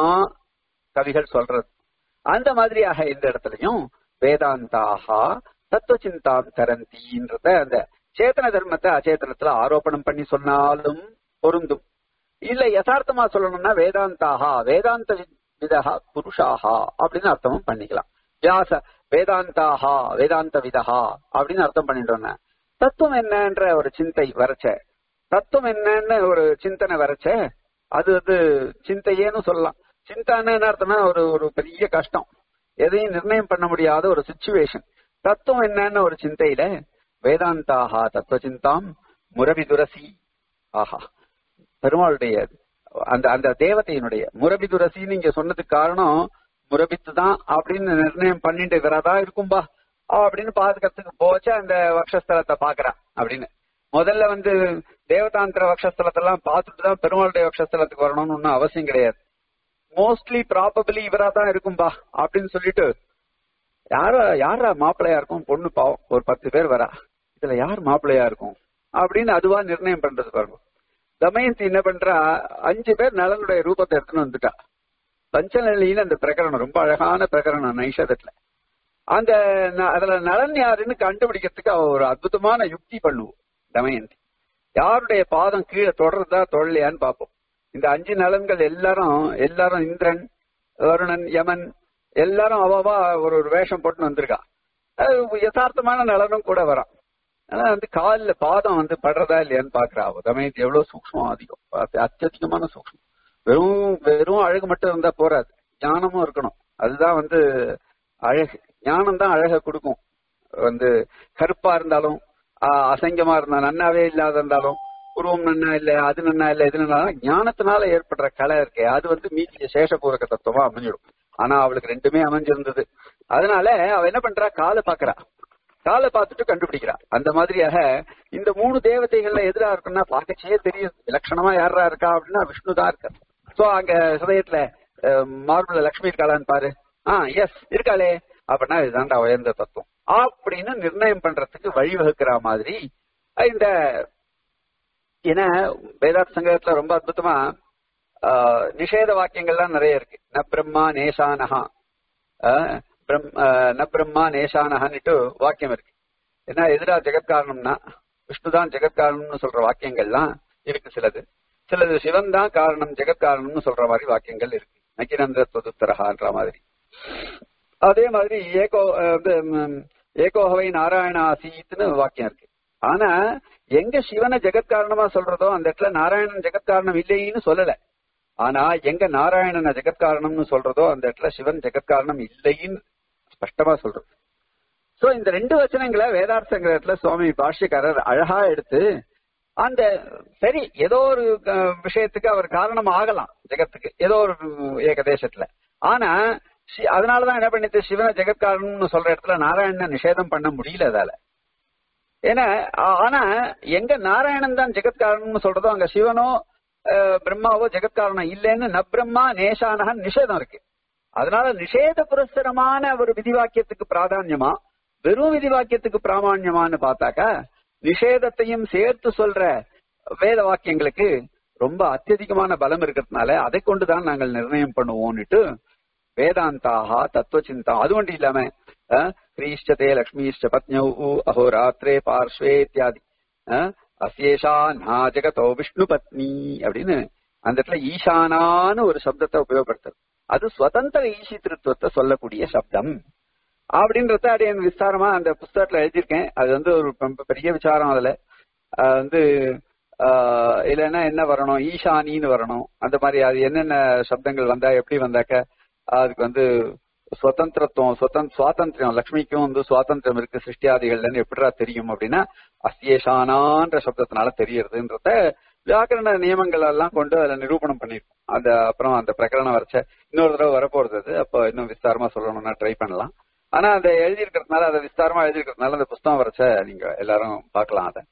கவிகள் சொல்றது அந்த மாதிரியாக இந்த இடத்துலயும் வேதாந்தாக தத்துவ சிந்தாம் தரந்தின்றத அந்த சேத்தன தர்மத்தை அச்சேதனத்துல ஆரோபணம் பண்ணி சொன்னாலும் பொருந்தும் இல்ல யதார்த்தமா சொல்லணும்னா வேதாந்தாக வேதாந்த விதா புருஷாகா அப்படின்னு அர்த்தமும் பண்ணிக்கலாம் வியாச வேதாந்தாக வேதாந்த விதா அப்படின்னு அர்த்தம் பண்ணிட்டோம்னா தத்துவம் என்னன்ற ஒரு சிந்தை வரைச்ச தத்துவம் என்னன்னு ஒரு சிந்தனை வரைச்ச அது வந்து சிந்தையேன்னு சொல்லலாம் சிந்தான்னு என்ன அர்த்தம்னா ஒரு ஒரு பெரிய கஷ்டம் எதையும் நிர்ணயம் பண்ண முடியாத ஒரு சுச்சுவேஷன் தத்துவம் என்னன்னு ஒரு சிந்தையில வேதாந்தாக தத்துவ சிந்தாம் முரபி துரசி ஆஹா பெருமாளுடைய அந்த அந்த தேவதையினுடைய முரபி துரசின்னு இங்க சொன்னதுக்கு காரணம் முரபித்து தான் அப்படின்னு நிர்ணயம் பண்ணிட்டு இவராதான் இருக்கும்பா அப்படின்னு பாதுகாத்துக்கு போச்சு அந்த வக்ஷஸ்தலத்தை பாக்குறா அப்படின்னு முதல்ல வந்து தேவதாந்திர வக்ஷஸ்தலத்தெல்லாம் பார்த்துட்டு தான் பெருமாளுடைய வக்ஷஸ்தலத்துக்கு வரணும்னு ஒன்னும் அவசியம் கிடையாது மோஸ்ட்லி ப்ராபபிளி இவரா தான் இருக்கும்பா அப்படின்னு சொல்லிட்டு யார யாரா மாப்பிள்ளையா இருக்கும் பொண்ணு பாவம் ஒரு பத்து பேர் வரா இதுல யார் மாப்பிள்ளையா இருக்கும் அப்படின்னு அதுவா நிர்ணயம் பண்றது பாருங்க தமயந்தி என்ன பண்றா அஞ்சு பேர் நலனுடைய ரூபத்தை எடுத்துன்னு வந்துட்டா பஞ்சநிலையில அந்த பிரகரணம் ரொம்ப அழகான பிரகரணம் நைஷதத்துல அந்த அதுல நலன் யாருன்னு கண்டுபிடிக்கிறதுக்கு அவ ஒரு அற்புதமான யுக்தி பண்ணுவோம் தமயந்தி யாருடைய பாதம் கீழே தொடர்றதா தொடலையான்னு பார்ப்போம் இந்த அஞ்சு நலன்கள் எல்லாரும் எல்லாரும் இந்திரன் வருணன் யமன் எல்லாரும் அவாவா ஒரு ஒரு வேஷம் போட்டு வந்திருக்கா அது யதார்த்தமான நலனும் கூட வரான் ஆனா வந்து காலில் பாதம் வந்து படுறதா இல்லையான்னு பாக்குறா தமயத்து எவ்வளவு சூக்மம் அதிகம் அத்தி- அத்தியதிகமான சூக்மம் வெறும் வெறும் அழகு மட்டும் இருந்தா போறாது ஞானமும் இருக்கணும் அதுதான் வந்து அழகு ஞானம் தான் அழகை கொடுக்கும் வந்து கருப்பா இருந்தாலும் ஆஹ், அசங்கமா இருந்தா நன்னாவே இல்லாத இருந்தாலும் உருவம் நன்னா இல்ல அது நன்னா இல்ல இது நன்னா இல்ல. ஞானத்தினால ஏற்படுற கலை இருக்கே அது வந்து மீதிய சேஷபூரக தத்துவமா அமைஞ்சிடும் ஆனா அவளுக்கு ரெண்டுமே அமைஞ்சிருந்தது அதனால அவ என்ன பண்றா காலை பாக்குறா காலை பார்த்துட்டு கண்டுபிடிக்கிறா அந்த மாதிரியாக இந்த மூணு தேவதைகள்ல எதிரா இருக்குன்னா பார்க்கச்சே தெரியும் லட்சணமா யாரா இருக்கா அப்படின்னா விஷ்ணு தான் இருக்கார் சோ அங்க ஹிருதயத்துல மார்பிள் லட்சுமி இருக்காளான்னு பாரு ஆ எஸ் இருக்காளே அப்படின்னா இதுதான்டா உயர்ந்த தத்துவம் அப்படின்னு நிர்ணயம் பண்றதுக்கு வழிவகுக்கிற மாதிரி இந்த ஏன்னா வேதாந்த சங்கத்துல ரொம்ப அற்புதமா ஆஹ், நிஷேத வாக்கியங்கள்லாம் நிறைய இருக்கு ந பிரம்மா நேசானஹா ஆஹ், பிரம்- ஆஹ், ந பிரம்மா நேசானஹன்னுட்டு வாக்கியம் இருக்கு ஏன்னா எதிரா ஜெகத்காரணம்னா விஷ்ணுதான் ஜெகத்காரணம்னு சொல்ற வாக்கியங்கள்லாம் இருக்கு சிலது சிலது சிவன் தான் காரணம் ஜெகத்காரணம்னு சொல்ற மாதிரி வாக்கியங்கள் இருக்கு நக்கிரந்திரத்துவதுத்தரகான்ற மாதிரி அதே மாதிரி ஏகோ அஹ், வந்து ம், ஏகோஹவை நாராயணாசீத்னு வாக்கியம் இருக்கு ஆனா எங்க சிவனை ஜெகத்காரணமா சொல்றதோ அந்த இடத்துல நாராயணன் ஜெகத்காரணம் இல்லைன்னு சொல்லல ஆனா எங்க நாராயணனை ஜெகத்காரணம்னு சொல்றதோ அந்த இடத்துல சிவன் ஜெகத்காரணம் இல்லைன்னு ஸ்பஷ்டமா சொல்றது சோ இந்த ரெண்டு வச்சனங்களை வேதார்த்த சங்கரத்துல சுவாமி பாஷ்யக்காரர் அழகா எடுத்து அந்த சரி ஏதோ ஒரு அஹ், விஷயத்துக்கு அவர் காரணம் ஆகலாம் ஜெகத்துக்கு ஏதோ ஒரு ஏகதேசத்துல ஆனா சி- அதனாலதான் என்ன பண்ணிட்டு சிவனை ஜெகத்காரணம்னு சொல்ற இடத்துல நாராயணனை நிஷேதம் பண்ண முடியல அதால ஏன்னா ஆ- ஆனா எங்க நாராயணன் தான் ஜெகத்காரணம்னு சொல்றதோ அங்க சிவனோ அஹ், பிரம்மாவோ ஜெகத்காரணம் இல்லைன்னு ந பிரம்மா நேசானகன் நிஷேதம் இருக்கு அதனால நிஷேத புரஸ்தரமான ஒரு விதிவாக்கியத்துக்கு பிராதான்யமா வெறும் விதிவாக்கியத்துக்கு பிராமான்யமான்னு பார்த்தாக்கா நிஷேதத்தையும் சேர்த்து சொல்ற வேத வாக்கியங்களுக்கு ரொம்ப அத்தியதிகமான பலம் இருக்கிறதுனால அதை கொண்டுதான் நாங்கள் நிர்ணயம் பண்ணுவோம்னுட்டு வேதாந்தாக தத்துவ சிந்தா அது மட்டும் இல்லாம அஹ், கிரீஷ்டதே லக்ஷ்மீஷ்ட பத்னௌ அஹோராத்திரே பார்ஸ்வே இத்தியாதி அஹ், அசேஷா நா ஜெகதோ விஷ்ணு பத்னி அப்படின்னு அந்த இடத்துல ஈசானான்னு ஒரு சப்தத்தை உபயோகப்படுத்துறது அது சுதந்திர ஈசித்திருத்துவத்தை சொல்லக்கூடிய சப்தம் அப்படின்றத அப்படியே விஸ்தாரமா அந்த புஸ்தகத்துல எழுதியிருக்கேன் அது வந்து ஒரு ரொம்ப பெரிய விசாரம் அதுல அஹ் வந்து ஆஹ் இல்லைன்னா என்ன வரணும் ஈசானின்னு வரணும் அந்த மாதிரி அது என்னென்ன சப்தங்கள் வந்தா எப்படி வந்தாக்க அதுக்கு வந்து சுதந்திரத்துவம் சுதந் சுவாதந்திரம் லக்ஷ்மிக்கும் வந்து சுவாதந்திரம் இருக்கு சிருஷ்டியாதிகள்லன்னு எப்படிடா தெரியும் அப்படின்னா அஸ்யேஷானான்ற சப்தத்தினால தெரியறதுன்றத வியாக்கரண நியமங்கள் எல்லாம் கொண்டு அதுல நிரூபணம் பண்ணிருக்கோம் அந்த அப்புறம் அந்த பிரகரணம் வரைச்ச இன்னொரு தடவை வரப்போறது அது அப்போ இன்னும் விஸ்தாரமா சொல்லணும்னா ட்ரை பண்ணலாம் ஆனா அதை எழுதியிருக்கிறதுனால அதை விஸ்தாரமா எழுதியிருக்கிறதுனால அந்த புஸ்தகம் வரைச்ச நீங்க எல்லாரும் பார்க்கலாம் அதை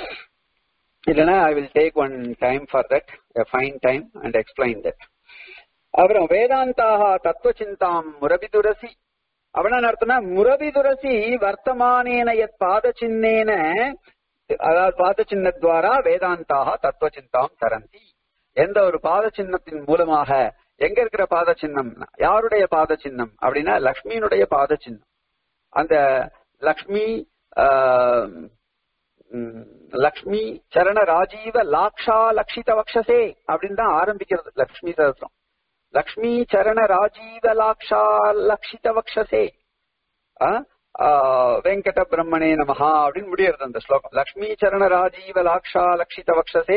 இல்லைன்னா I will take one time for that fine time and explain that அப்புறம் வேதாந்தாக தத்துவ சிந்தாம் முரபிதுரசி அப்படின்னா அர்த்தம்னா முரபிதுரசி வர்த்தமானேன யத் பாத சின்னேன அதாவது பாத சின்னத்வாரா வேதாந்தாக தத்துவ சிந்தாம் தரந்தி எந்த ஒரு பாத சின்னத்தின் மூலமாக எங்க இருக்கிற பாத சின்னம் யாருடைய பாத சின்னம் அப்படின்னா லக்ஷ்மியினுடைய பாத சின்னம் அந்த லக்ஷ்மி ஆஹ், ம், லக்ஷ்மி சரண ராஜீவ லாக்ஷா லக்ஷித வக்ஷசே அப்படின்னு தான் ஆரம்பிக்கிறது லக்ஷ்மி சகஸ்ரம் லக்ஷ்மி சரண ராஜீவ லாக்ஷா லக்ஷித வக்ஷசே ஆ? ஆ, வெங்கட பிரம்மணே நமஹா அப்படின்னு முடியறது அந்த ஸ்லோகம் லக்ஷ்மி சரண ராஜீவ லாக்ஷா லக்ஷித வக்ஷசே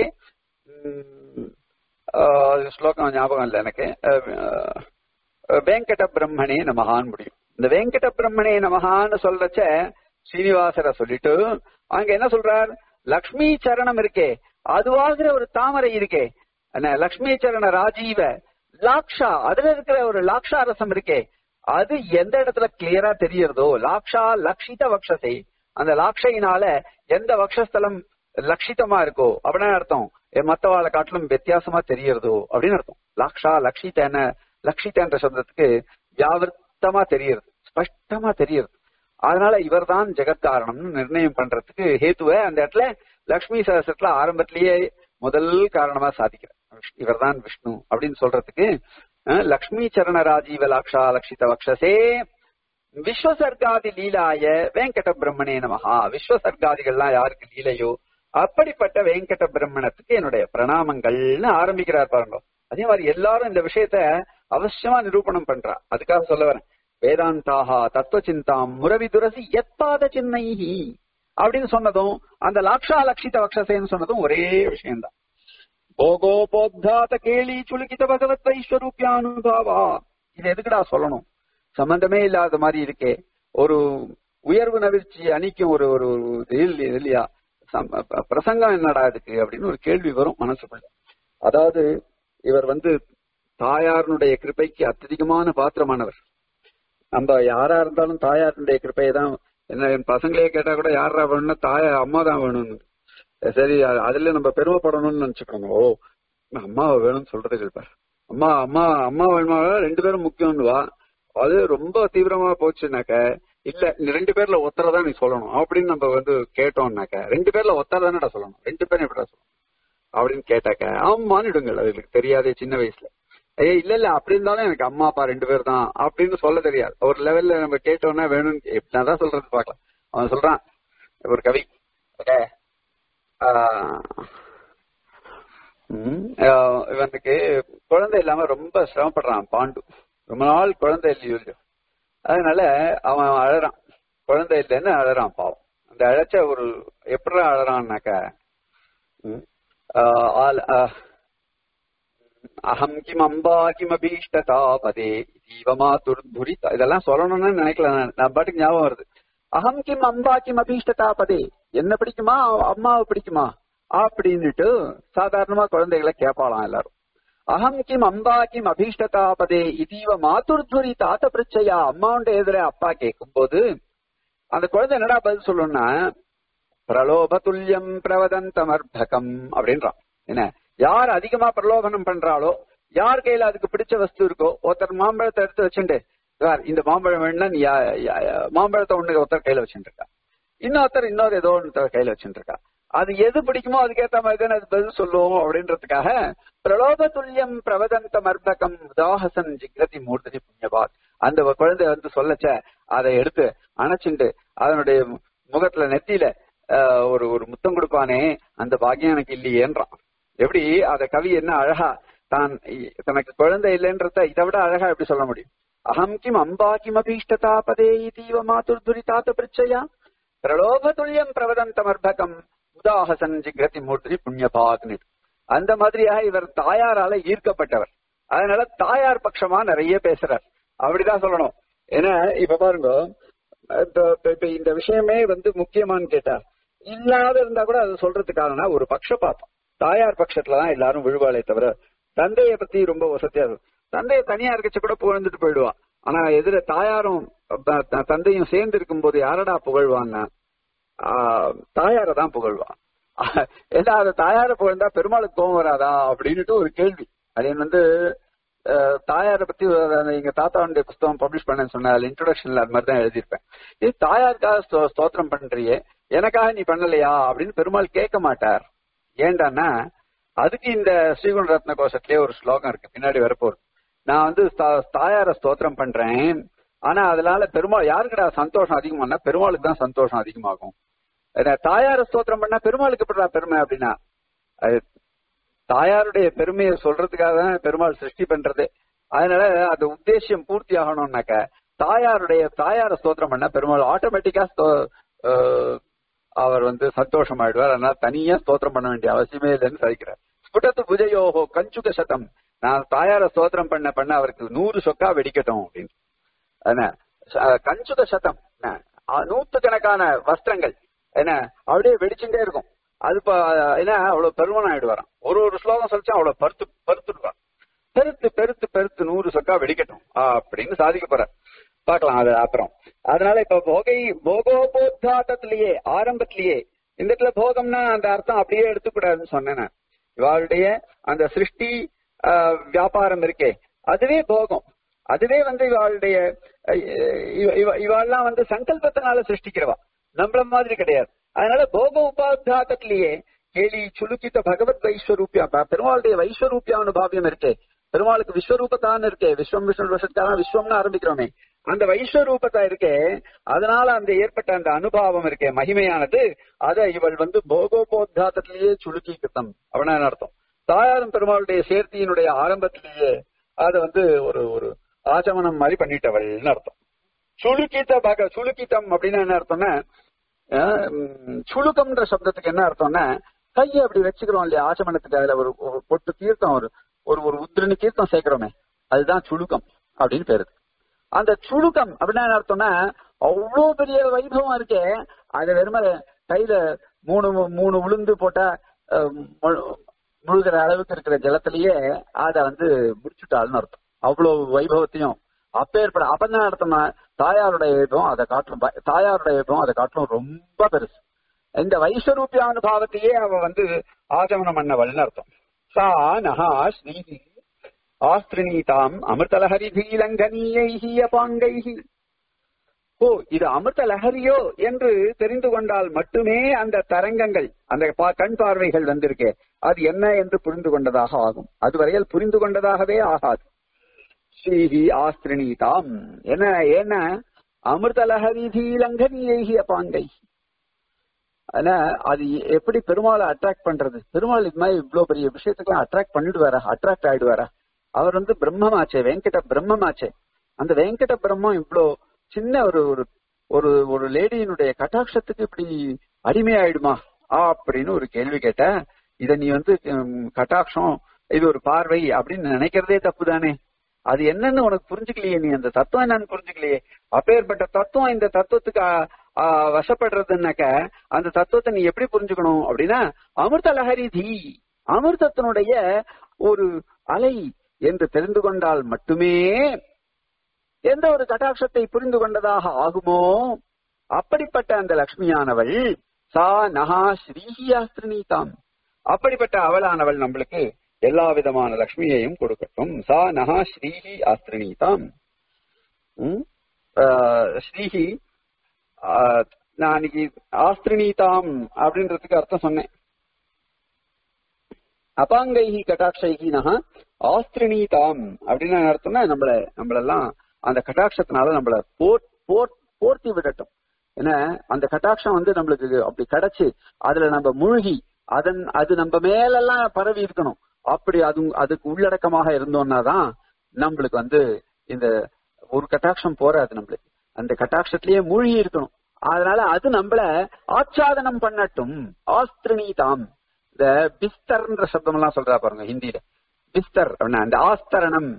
ம், ஆ, அது ஸ்லோகம் ஞாபகம் இல்லை எனக்கு அஹ், வெங்கட பிரம்மணே நமஹான்னு முடியும் இந்த வெங்கட பிரம்மணே நமஹான்னு சொல்லச்ச ஸ்ரீனிவாசரை சொல்லிட்டு அங்க என்ன சொல்றார் லக்ஷ்மி சரணம் இருக்கே அதுவாகிற ஒரு தாமரை இருக்கே என்ன லக்ஷ்மி சரண ராஜீவ லாக்ஷா அதுல இருக்கிற ஒரு லாக்ஷா ரசம் இருக்கே அது எந்த இடத்துல கிளியரா தெரியறதோ லாக்ஷா லக்ஷித வக்ஷசை அந்த லாக்ஷையினால எந்த வக்ஷஸ்தலம் லக்ஷிதமா இருக்கோ அப்படின்னு அர்த்தம் எ, மத்தவாளை காட்டிலும் வித்தியாசமா தெரியறதோ அப்படின்னு அர்த்தம் லாக்ஷா லக்ஷிதன லக்ஷிதன்ற சப்தத்துக்கு வியாவர்த்தமா தெரியறது ஸ்பஷ்டமா தெரியறது அதனால இவர்தான் ஜெகத்காரணம்னு நிர்ணயம் பண்றதுக்கு ஹேத்துவ அந்த இடத்துல லக்ஷ்மி சகசத்துல ஆரம்பத்திலேயே முதல் காரணமா சாதிக்கிறார் இவர்தான் விஷ்ணு அப்படின்னு சொல்றதுக்கு அஹ், லக்ஷ்மி சரண ராஜீவ லாக்ஷா லக்ஷித வக்ஷசே விஸ்வசர்காதி லீலாய வெங்கட பிரம்மணே நமஹா விஸ்வசர்காதிகள்லாம் யாருக்கு லீலையோ அப்படிப்பட்ட வெங்கட பிரம்மணத்துக்கு என்னுடைய பிரணாமங்கள்னு ஆரம்பிக்கிறார் பாருங்க அதே மாதிரி எல்லாரும் இந்த விஷயத்த அவசியமா நிரூபணம் பண்றா அதுக்காக சொல்ல வரேன் வேதாந்தாக தத்துவ சிந்தாம் முரவி துரசி எத்பாத சின்னைஹி அப்படின்னு சொன்னதும் அந்த லாக்ஷா லட்சித வக்ஷசேன்னு சொன்னதும் ஒரே விஷயம்தான் போகோபோத்தாத கேலி சுலுக்கித பகவத் ஐஸ்வரூபியானுபாவா இது எதுக்குடா சொல்லணும் சம்பந்தமே இல்லாத மாதிரி இருக்கே ஒரு உயர்வு நவிர்ச்சி அணிக்கும் ஒரு ஒரு இது இல்ல- இல்லையா சம்- ப- பிரசங்கம் என்னடா இதுக்கு அப்படின்னு ஒரு கேள்வி வரும் மனசுக்குள்ள அதாவது இவர் வந்து தாயாருனுடைய கிருபைக்கு அत्यதிகமான பாத்திரமானவர் நம்ம யாரா இருந்தாலும் தாயாருடைய கிருப்பையை தான் என்ன என் பசங்களே கேட்டா கூட யாரா வேணும்னா தாயா அம்மா தான் வேணும்னு சரி அ- அதுல நம்ம பெருமைப்படணும்னு நினைச்சுக்கணும் ஓ அம்மாவை வேணும்னு சொல்றது கேட்பார் அம்மா அம்மா அம்மா வேணுமா ரெண்டு பேரும் முக்கியம்னு வா அது ரொம்ப தீவிரமா போச்சுனாக்க இல்ல இந்த ரெண்டு பேர்ல ஒத்தரை தான் நீ சொல்லணும் அப்படின்னு நம்ம வந்து கேட்டோம்னாக்க ரெண்டு பேர்ல ஒத்தரை தானடா சொல்லணும் ரெண்டு பேரும் எப்படா சொல்லணும் அப்படின்னு கேட்டாக்க ஆமான்னு இடுங்கள் அதுக்கு தெரியாதே சின்ன வயசுல ஏய் இல்ல இல்ல அப்படி இருந்தாலும் எனக்கு அம்மா அப்பா ரெண்டு பேர் தான் அப்படின்னு சொல்ல தெரியாது ஒரு லெவல்ல நம்ம கேட்டோம்னா வேணும்னு எப்படி தான் சொல்றது பார்க்கலாம் அவன் சொல்றான் ஒரு கவி ஓகே இவனுக்கு குழந்தை இல்லாம ரொம்ப சிரமப்படுறான் பாண்டு ரொம்ப நாள் குழந்தை இல்லையோ அதனால அவன் அழறான் குழந்தை இல்லைன்னு அழறான் பாவம் அந்த அழைச்ச ஒரு எப்படி அழறான்னாக்க ம், ஆஹ் ஆல்- ஆஹ், அகம் கிம் அம்பா கிம் அபீஷ்டதா பதே ஜீவமா துர்துரிதா இதெல்லாம் சொல்லணும்னு நினைக்கல நான். நான் பாட்டுக்கு ஞாபகம் வருது அகம் கிம் அம்பா கிம் அபீஷ்டதா பதே என்ன பிடிக்குமா அம்மாவை பிடிக்குமா அப்படின்னுட்டு சாதாரணமா குழந்தைகளை கேட்பாளாம் எல்லாரும் அகம் கிம் அம்பா கிம் அபீஷ்டதா பதே இதீவ மாதுர்துரி தாத்த பிரச்சையா அம்மாவுண்ட எதிர அப்பா கேட்கும் போது அந்த குழந்தை என்னடா பதில் சொல்லணும்னா பிரலோப துல்லியம் பிரவதந்தமர்பகம் அப்படின்றான் என்ன யார் அதிகமா பிரலோபனம் பண்றாளோ யார் கையில அதுக்கு பிடிச்ச வஸ்து இருக்கோ ஒருத்தர் மாம்பழத்தை எடுத்து வச்சுட்டு சார் இந்த மாம்பழம் வேணும்னா நீ யா- யா- யா- மாம்பழத்தை ஒண்ணு ஒருத்தர் கையில வச்சுட்டு இருக்கா இன்னொருத்தர் இன்னொரு ஏதோ ஒன்று கையில வச்சுட்டு இருக்கா அது எது பிடிக்குமோ அதுக்கேத்த மாதிரி தானே அது பதில் சொல்லுவோம் அப்படின்றதுக்காக பிரலோப துல்லியம் பிரவதந்த மர்பகம் உதாஹசன் ஜிக்ரதி மூர்த்தி புண்ணியபாத் அந்த குழந்தை வந்து சொல்லச்ச அதை எடுத்து அணைச்சுண்டு அதனுடைய முகத்துல நெத்தியில ஆஹ், ஒரு ஒரு முத்தம் கொடுப்பானே அந்த பாக்கியம் எனக்கு இல்லையேன்றான் எப்படி அத கவி என்ன அழகா தான் இ- தனக்கு குழந்தை இல்லைன்றத இதை விட அழகா எப்படி சொல்ல முடியும் அகம் கிம் அம்பா கிம் அபீஷ்டதா பதே இதீவ மாதுர்துரி தாத்த பிரிச்சயா பிரலோப துல்லியம் பிரவதந்தமர்பகம் உதாஹசன் ஜிக்ரதி மூர்த்தி புண்ணியபாக்னு அந்த மாதிரியாக இவர் தாயாரால ஈர்க்கப்பட்டவர் அதனால தாயார் பட்சமா நிறைய பேசுறார் அப்படிதான் சொல்லணும் ஏன்னா இப்ப பாருங்க இப்ப இப்ப- இப்ப இந்த விஷயமே வந்து முக்கியமான்னு கேட்டா இல்லாத இருந்தா கூட அது சொல்றதுக்கான ஒரு பட்சபாத்தம் தாயார் பட்சத்துலதான் எல்லாரும் விழுவாளே தவிர தந்தைய பத்தி ரொம்ப வசதியா இருக்கும் தந்தைய தனியா இருக்கச்ச கூட புகழ்ந்துட்டு போயிடுவான் ஆனா எதிர தாயாரும் த- த- தந்தையும் சேர்ந்து இருக்கும்போது யாரடா புகழ்வான்னா தாயார தான் புகழ்வான் ஏன்னா அந்த தாயார புகழ்ந்தா பெருமாளுக்கு கோவம் வராதா அப்படின்னுட்டு ஒரு கேள்வி அது வந்து அஹ், தாயாரை பத்தி ஒரு அந்த எங்க தாத்தாவுடைய புஸ்தகம் பப்ளிஷ் பண்ணேன்னு சொன்ன அதுல இன்ட்ரோடக்ஷன்ல அது மாதிரி தான் எழுதியிருப்பேன் இது தாயாருக்காக ஸ்தோ- ஸ்தோத்திரம் பண்றியே எனக்காக நீ பண்ணலையா அப்படின்னு பெருமாள் கேட்க மாட்டார் ஏண்டான்னா அதுக்கு இந்த ஸ்ரீகுண ரத்ன கோஷத்திலே ஒரு ஸ்லோகம் இருக்கு பின்னாடி வரப்போகுது நான் வந்து தா- தாயார ஸ்தோத்திரம் பண்றேன் ஆனா அதனால பெருமாள் யாருக்குடா சந்தோஷம் அதிகமானா பெருமாளுக்கு தான் சந்தோஷம் அதிகமாகும் ஏன்னா, தாயார ஸ்தோத்திரம் பண்ணா பெருமாளுக்கு எப்படிடா பெருமை அப்படின்னா அது தாயாருடைய பெருமையை சொல்றதுக்காக தான் பெருமாள் சிருஷ்டி பண்றது அதனால அந்த உத்தேசியம் பூர்த்தி ஆகணும்னாக்க தாயாருடைய தாயார ஸ்தோத்திரம் பண்ணா பெருமாள் ஆட்டோமேட்டிக்கா அவர் வந்து சந்தோஷம் ஆயிடுவார் அதனால தனியா ஸ்தோத்திரம் பண்ண வேண்டிய அவசியமே இல்லைன்னு சாதிக்கிறார் ஸ்புடத்து புஜயோகோ கஞ்சுக சதம் நான் தாயார ஸ்தோத்திரம் பண்ண பண்ண அவருக்கு நூறு சொக்கா வெடிக்கட்டும் அப்படின்னு என்ன ச- கஞ்சுக சதம் என்ன, அ- நூத்துக்கணக்கான வஸ்திரங்கள் என்ன அப்படியே வெடிச்சுட்டே இருக்கும் அது இப்ப என்ன அவ்வளவு பெருமன் ஆயிடுவாராம் ஒரு ஒரு ஸ்லோகம் சொல்லிச்சா அவ்வளவு பருத்து பருத்துடுவார் பெருத்து பெருத்து பெருத்து நூறு சொக்கா வெடிக்கட்டும் அப்படின்னு சாதிக்க போறார் பார்க்கலாம் அது அப்புறம் அதனால இப்ப போகை போகோபோத்தாட்டத்திலேயே ஆரம்பத்திலேயே இந்த இடத்துல போகம்னா அந்த அர்த்தம் அப்படியே எடுத்துக்கூடாதுன்னு சொன்னேன் நான். இவாளுடைய அந்த சிருஷ்டி ஆஹ், வியாபாரம் இருக்கே அதுவே போகம் அதுவே வந்து இவாளுடைய அஹ், இவ- இவ- இவாள்லாம் வந்து சங்கல்பத்தினால சிருஷ்டிக்கிறவா நம்மள மாதிரி கிடையாது அதனால போக உபாத்தாட்டத்திலேயே கேலி சுலுக்கித்த பகவத் வைஸ்வரூபியா ப- பெருமாளுடைய வைஸ்வரூபிய அனுபாவியம் இருக்கே பெருமாளுக்கு விஸ்வரூபத்தான் இருக்கே விஸ்வம் விஷ்ணு வருஷத்துக்காக விஸ்வம்னு ஆரம்பிக்கிறோமே அந்த வைஸ்வரூபத்தா இருக்கே அதனால அந்த ஏற்பட்ட அந்த அனுபாவம் இருக்கே மகிமையானது அதை இவள் வந்து போகோபோத்தாத்தத்திலேயே சுலுக்கிக்கித்தம் அவனா அர்த்தம் தாயாரும் பெருமாளுடைய சேர்த்தியினுடைய ஆரம்பத்திலேயே அது வந்து ஒரு ஒரு ஆச்சமனம் மாதிரி பண்ணிட்டவள்னு அர்த்தம் சுளுக்கித்த பாக்க சுளுக்கித்தம் அப்படின்னு என்ன அர்த்தம்னா அஹ், உம், சுளுக்கம்ன்ற சப்தத்துக்கு என்ன அர்த்தம்னா கையை அப்படி வச்சுக்கிறோம் இல்லையா ஆச்சமனத்துக்கு அதுல ஒரு ஒரு பொட்டு தீர்த்தம் ஒரு ஒரு ஒரு உத்திரணி தீர்த்தம் சேர்க்கிறோமே அதுதான் சுளுக்கம் அப்படின்னு பேரு அந்த சுளுக்கம் அப்படின்னா என்ன அர்த்தம்னா அவ்வளவு பெரிய வைபவம் இருக்கே அத வெறும கையில மூணு மூணு உளுந்து போட்டா அஹ், மு- முழுகிற அளவுக்கு இருக்கிற ஜலத்திலேயே அத வந்து முடிச்சுட்டாள்னு அர்த்தம் அவ்வளவு வைபவத்தையும் அப்பேற்பட அப்பதான் அர்த்தம்னா தாயாருடைய வைபவம் அதை காட்டும் ப- தாயாருடைய வைபவம் அதை காட்டும் ரொம்ப பெருசு இந்த வைஸ்வரூபியானுபாவத்தையே அவ வந்து ஆச்சமனம் பண்ணவள்னு அர்த்தம் சா நகா ஸ்ரீஹி ஆஸ்திரிணீதாம் அமிர்தலஹரிபீலங்கனீயைஹி அபாங்கைஹி ஓ இது அமிர்த லஹரியோ என்று தெரிந்து கொண்டால் மட்டுமே அந்த தரங்கங்கள் அந்த பா- கண் பார்வைகள் வந்திருக்கே அது என்ன என்று புரிந்து கொண்டதாக ஆகும் அதுவரையில் புரிந்து கொண்டதாகவே ஆகாது ஸ்ரீஹி ஆஸ்திரிணீதாம் என்ன ஏன்னா அமிர்த லஹரி லங்கனியைகி அப்பாங்கை ஆனா அது எப்படி பெருமாளை அட்ராக்ட் பண்றது பெருமாள் இது மாதிரி இவ்வளவு பெரிய விஷயத்துக்கு அட்ராக்ட் பண்ணிடுவாரா அட்ராக்ட் ஆயிடுவாரா அவர் வந்து பிரம்மமாச்சே வெங்கட பிரம்மமாச்சே அந்த வெங்கட பிரம்மம் இவ்வளோ சின்ன ஒரு ஒரு ஒரு ஒரு லேடியினுடைய கட்டாட்சத்துக்கு இப்படி அடிமை ஆயிடுமா அப்படின்னு ஒரு கேள்வி கேட்ட இத நீ வந்து உம், கட்டாட்சம் இது ஒரு பார்வை அப்படின்னு நினைக்கிறதே தப்பு தானே அது என்னன்னு உனக்கு புரிஞ்சுக்கலையே நீ அந்த தத்துவம் என்னன்னு புரிஞ்சுக்கலையே அப்பேற்பட்ட தத்துவம் இந்த தத்துவத்துக்கு ஆ, ஆ, வசப்படுறதுன்னாக்க அந்த தத்துவத்தை நீ எப்படி புரிஞ்சுக்கணும் அப்படின்னா அமிர்த லஹரி தீ அமிர்தத்தினுடைய ஒரு அலை என்று தெரிந்து கொண்டால் மட்டுமே எந்த ஒரு கட்டாட்சத்தை புரிந்து கொண்டதாக ஆகுமோ அப்படிப்பட்ட அந்த லக்ஷ்மியானவள் சா நகா ஸ்ரீஹியாஸ்திரினீதாம் அப்படிப்பட்ட அவளானவள் நம்மளுக்கு எல்லா விதமான லக்ஷ்மியையும் கொடுக்கட்டும் சா நகா ஸ்ரீஹி ஆஸ்திரினீதாம் ம்? ஆஹ், ஸ்ரீஹி ஆஹ், நான் அன்னைக்கு ஆஸ்திரினீதாம் அப்படின்றதுக்கு அர்த்தம் சொன்னேன் அபாங்கைஹி கட்டாட்சைஹி நகா ஆஸ்திரினீதாம் அப்படின்னு என்ன அர்த்தம்னா நம்மள நம்மளெல்லாம் அந்த கட்டாட்சத்தினால நம்மள போர் போர் போர்த்தி விடட்டும் ஏன்னா அந்த கட்டாட்சம் வந்து நம்மளுக்கு அப்படி கிடைச்சு அதுல நம்ம மூழ்கி அதன் அது நம்ம மேலெல்லாம் பரவி இருக்கணும் அப்படி அது அதுக்கு உள்ளடக்கமாக இருந்தோம்னா தான் நம்மளுக்கு வந்து இந்த ஒரு கட்டாட்சம் போறாது நம்மளுக்கு அந்த கட்டாட்சத்திலேயே மூழ்கி இருக்கணும் அதனால அது நம்மள ஆச்சாதனம் பண்ணட்டும் ஆஸ்திரினீதாம் இந்த பிஸ்தர்ன்ற சப்தம் எல்லாம் சொல்றா பாருங்க ஹிந்தியில பிஸ்தர் அப்படின்னா அந்த ஆஸ்தரணம்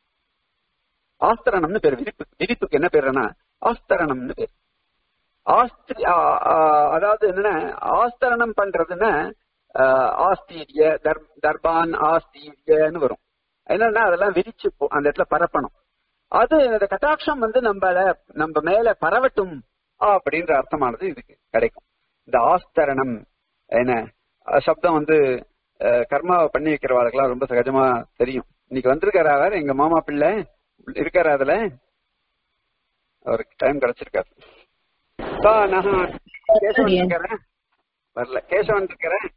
ஆஸ்தரணம்னு பேர் விரிப்பு விரிப்புக்கு என்ன பேருன்னா ஆஸ்தரணம்னு பேர் ஆஸ்திரி ஆ- ஆ- அதாவது என்னன்னா ஆஸ்தரணம் பண்றதுன்னா ஆ, ஆஸ்தீரிய தர் தர்பான் ஆஸ்தீரியன்னு வரும் என்னன்னா அதெல்லாம் விரிச்சு போ- அந்த இடத்துல பரப்பணும் அது இந்த கட்டாட்சம் வந்து நம்மள நம்ம மேல பரவட்டும் அப்படின்ற அர்த்தமானது இதுக்கு கிடைக்கும் இந்த ஆஸ்தரணம் என்ன அஹ் சப்தம் வந்து அஹ், கர்மாவை பண்ணி வைக்கிறவாளுக்கெல்லாம் ரொம்ப சகஜமா தெரியும் இன்னைக்கு வந்திருக்காரா அவர் எங்க மாமா பிள்ளை இருக்காரா அதுல அவருக்கு டைம் கிடைச்சிருக்காரு பா, நான் கேசவன் இருக்கிறேன் வரல கேசவன் இருக்கிறேன்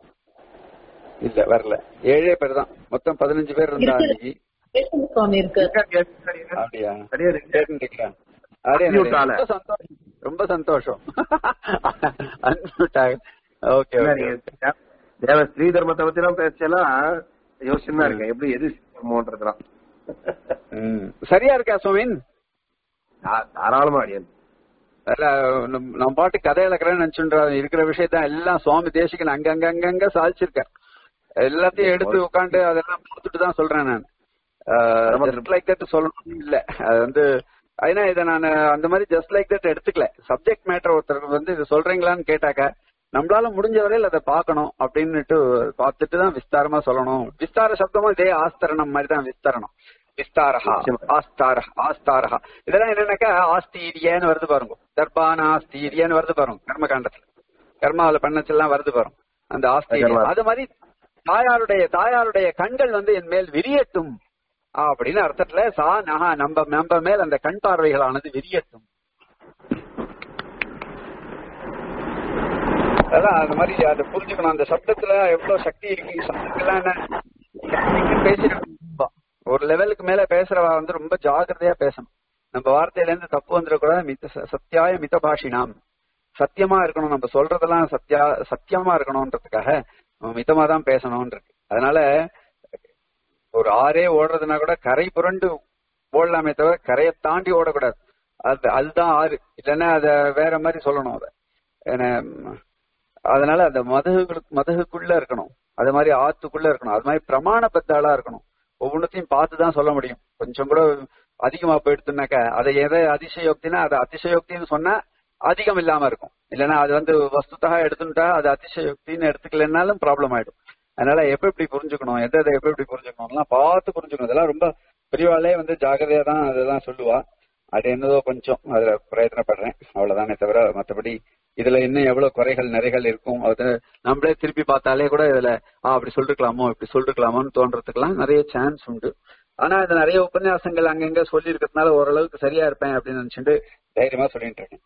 இல்ல வரல ஏழே பேர் தான் மொத்தம் பதினஞ்சு பேர் இருந்தா அன்னைக்கு கேசவ சுவாமி இருக்கு அப்படியா சரியா இருக்கு. கேட்டுருக்கிறேன் அப்படியே Unmute ஆல. ரொம்ப சந்தோஷம் ரொம்ப சந்தோஷம் அன்மியூட் ஓகே இல்ல, ஓகே நீங்க தேவ ஸ்ரீ தர்மத்தை பத்தி எல்லாம் பேசலாம் யோசிச்சுன்னு தான் இருக்கேன் எப்படி எது தர்மம்ன்றதுலாம் ம். சரியா இருக்கா சுமின் தா- தாராளமா அடியன் இல்ல, நம்ம நம்ம பாட்டு கதை இழக்கிறேன்னு நினைச்சுன்றா இருக்கிற விஷயத்தான் எல்லாம் சுவாமி தேசிகன் அங்கங்க அங்கங்க சாதிச்சிருக்கார் எல்லாத்தையும் எடுத்து உட்காந்து அதெல்லாம் பார்த்துட்டு தான் சொல்றேன் நான் ஜஸ்ட் லைக் தட் சொல்லணும் இல்ல அது வந்து ஏன்னா இதை நான் அந்த மாதிரி ஜஸ்ட் லைக் தட் எடுத்துக்கல சப்ஜெக்ட் மேட்டர் ஒருத்தர் வந்து இது சொல்றீங்களான்னு கேட்டாக்க நம்மளால முடிஞ்ச வரையில் அதை பார்க்கணும் அப்படின்னுட்டு பார்த்துட்டு தான் விஸ்தாரமா சொல்லணும் விஸ்தார சப்தமும் இதே ஆஸ்தரணம் மாதிரி தான் விஸ்தரணம் விஸ்தாரஹா ஆஸ்தாரஹ ஆஸ்தாரஹா இதெல்லாம் என்னன்னாக்கா ஆஸ்தீரியன்னு வருது பாருங்க தர்பான ஆஸ்தீரியன்னு வருது பாருங்க கர்மகாண்டத்துல கர்மாவில பண்ணச்செல்லாம் வருது பாருங்க அந்த ஆஸ்தீரியம் கர்மா. அது மாதிரி தாயாருடைய தாயாருடைய கண்கள் வந்து என் மேல் விரியட்டும் அப்படின்னு அர்த்தத்துல சா நகா நம்ம நம்ம மேல் அந்த கண் பார்வைகளானது விரியட்டும் அதான் அந்த மாதிரி அதை புரிஞ்சுக்கணும் அந்த சப்தத்துல எவ்வளவு சக்தி இருக்கு சப்தத்துலாம் என்ன பேசிருக்கோம் ஒரு லெவலுக்கு மேல பேசுறவா வந்து ரொம்ப ஜாக்கிரதையா பேசணும் நம்ம வார்த்தையில இருந்து தப்பு வந்துடக்கூடாது மித்த ச- சத்தியாய மித பாஷினாம் சத்தியமா இருக்கணும் நம்ம சொல்றதெல்லாம் சத்தியா சத்தியமா இருக்கணும்ன்றதுக்காக நம்ம மிதமா தான் பேசணும்னு இருக்கு அதனால ஒரு ஆறே ஓடுறதுனா கூட கரை புரண்டு ஓடலாமே தவிர கரையை தாண்டி ஓடக்கூடாது அது அதுதான் ஆறு இல்லைன்னா அத வேற மாதிரி சொல்லணும் அத ஏன்னா, ம், அதனால அந்த மதகுகளுக்கு மதகுக்குள்ள இருக்கணும் அது மாதிரி ஆத்துக்குள்ள இருக்கணும் அது மாதிரி பிரமாண பத்தாளா இருக்கணும் ஒவ்வொன்றத்தையும் பார்த்து தான் சொல்ல முடியும் கொஞ்சம் கூட அதிகமா போயிடுத்துனாக்கா அதை எதை அதிசயோக்தினா அது அதிசயோக்தின்னு சொன்னா அதிகம் இல்லாம இருக்கும் இல்லைன்னா அது வந்து வஸ்துத்தாக எடுத்துட்டா அது அதிசயோக்தின்னு எடுத்துக்கலனாலும் ப்ராப்ளம் ஆயிடும் அதனால எப்ப எப்படி புரிஞ்சுக்கணும் எதை எதை எப்ப எப்படி புரிஞ்சுக்கணும்லாம் பார்த்து புரிஞ்சுக்கணும் இதெல்லாம் ரொம்ப பெரியவாளே வந்து ஜாகிரதையா தான் அதெல்லாம் சொல்லுவா அது என்னதோ கொஞ்சம் அதுல பிரயத்தனப்படுறேன் அவ்வளவுதானே தவிர மத்தபடி இதுல இன்னும் எவ்வளவு குறைகள் நிறைகள் இருக்கும் அது நம்மளே திருப்பி பார்த்தாலே கூட இதுல ஆ அப்படி சொல்லிருக்கலாமோ இப்படி சொல்லிருக்கலாமோன்னு தோன்றதுக்கெல்லாம் நிறைய சான்ஸ் உண்டு ஆனா இந்த நிறைய உபன்யாசங்கள் அங்கங்க சொல்லி இருக்கிறதுனால ஓரளவுக்கு சரியா இருப்பேன் அப்படின்னு நினைச்சுட்டு தைரியமா சொல்லிட்டு இருக்கேன்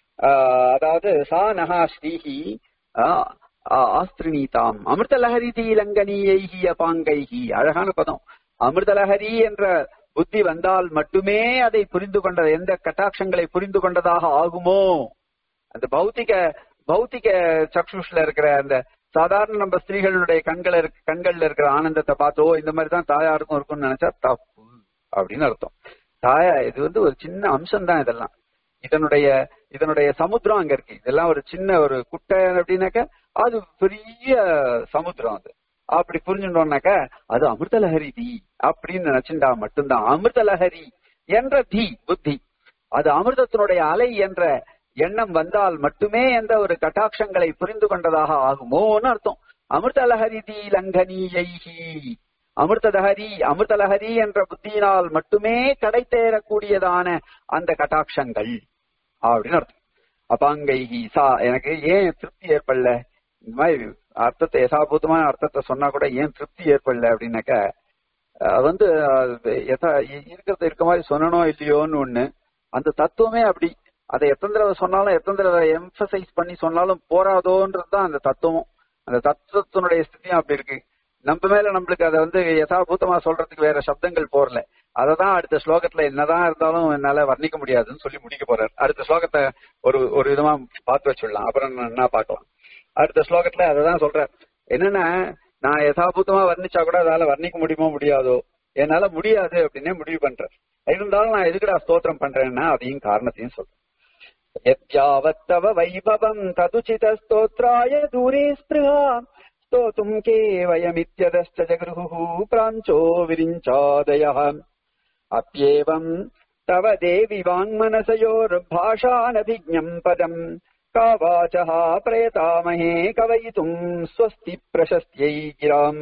ஆஹ் அதாவது சா நகா ஸ்ரீஹி ஆஹ் ஆ- ஆஸ்திரினீதாம் அமிர்தலஹரி தீலங்கனீயைஹி அபாங்கைஹி அழகான பதம் அமிர்தலஹரி என்ற புத்தி வந்தால் மட்டுமே அதை புரிந்து கொண்ட எந்த கட்டாட்சங்களை புரிந்து கொண்டதாக ஆகுமோ அந்த பௌத்திக பௌத்திக சக்ஷுஷ்ல இருக்கிற அந்த சாதாரண நம்ம ஸ்திரீகளுடைய கண்கள் கண்கள்ல இருக்கிற ஆனந்தத்தை பார்த்தோ இந்த மாதிரி தான் தாயாருக்கும் இருக்கும்னு நினைச்சா தப்பு அப்படின்னு அர்த்தம் தாயா இது வந்து ஒரு சின்ன அம்சம் தான் இதெல்லாம் இதனுடைய இதனுடைய சமுத்திரம் அங்க இருக்கு இதெல்லாம் ஒரு சின்ன ஒரு குட்டை அப்படின்னாக்க அது பெரிய சமுத்திரம் அது அப்படி புரிஞ்சுட்டோம்னாக்க அது அமிர்தலஹரி தி அப்படின்னு நினைச்சுட்டா மட்டும்தான் அமிர்தலஹரி என்ற தி புத்தி அது அமிர்தத்தினுடைய அலை என்ற எண்ணம் வந்தால் மட்டுமே எந்த ஒரு கட்டாட்சங்களை புரிந்து கொண்டதாக ஆகுமோன்னு அர்த்தம் அமிர்தலஹரி தி லங்கனீயைஹி அமிர்தலஹரி அமிர்தலஹரி என்ற புத்தியினால் மட்டுமே கடை தேரக்கூடியதான அந்த கட்டாட்சங்கள் அப்படின்னு அர்த்தம் அபாங்கைஹி சா எனக்கு ஏன் திருப்தி ஏற்படல இந்த மாதிரி அர்த்தத்தை யசாபூதமான அர்த்தத்தை சொன்னா கூட ஏன் திருப்தி ஏற்படல அப்படின்னாக்க அஹ் வந்து அது யதா- இ- இருக்கிறத இருக்க மாதிரி சொல்லணும் இல்லையோன்னு ஒண்ணு அந்த தத்துவமே அப்படி அதை எத்தனை தடவை சொன்னாலும் எத்தனை தடவை எம்பசைஸ் பண்ணி சொன்னாலும் போராதோன்றது தான் அந்த தத்துவம் அந்த தத்துவத்தினுடைய ஸ்திதியும் அப்படி இருக்கு நம்ம மேல நம்மளுக்கு அதை வந்து யதாபூதமா சொல்றதுக்கு வேற சப்தங்கள் போறல அததான் அடுத்த ஸ்லோகத்துல என்னதான் இருந்தாலும் என்னால வர்ணிக்க முடியாதுன்னு சொல்லி முடிக்க போறாரு அடுத்த ஸ்லோகத்தை ஒரு ஒரு விதமா பார்த்து வச்சுடலாம் அப்புறம் என்ன பார்க்கலாம் அடுத்த ஸ்லோகத்துல அததான் சொல்றார் என்னன்னா நான் யதாபூதமா வர்ணிச்சா கூட அதால வர்ணிக்க முடியுமோ முடியாதோ என்னால முடியாது அப்படின்னே முடிவு பண்றேன் இருந்தாலும் நான் எதுக்குடா ஸ்தோத்திரம் பண்றேன்னா அதையும் காரணத்தையும் சொல்றேன் यद्यावत्तव वैभवम् तदुचित स्तोत्राय दूरे स्पृहा स्तोतुम् के वयमित्यदश्च जगृहुः प्राञ्चो विरिञ्चादयः अप्येवम् तव देवि वाङ्मनसयोर्भाषानभिज्ञम् पदम् का वाचः प्रयतामहे कवयितुम् स्वस्ति प्रशस्त्यै गिराम्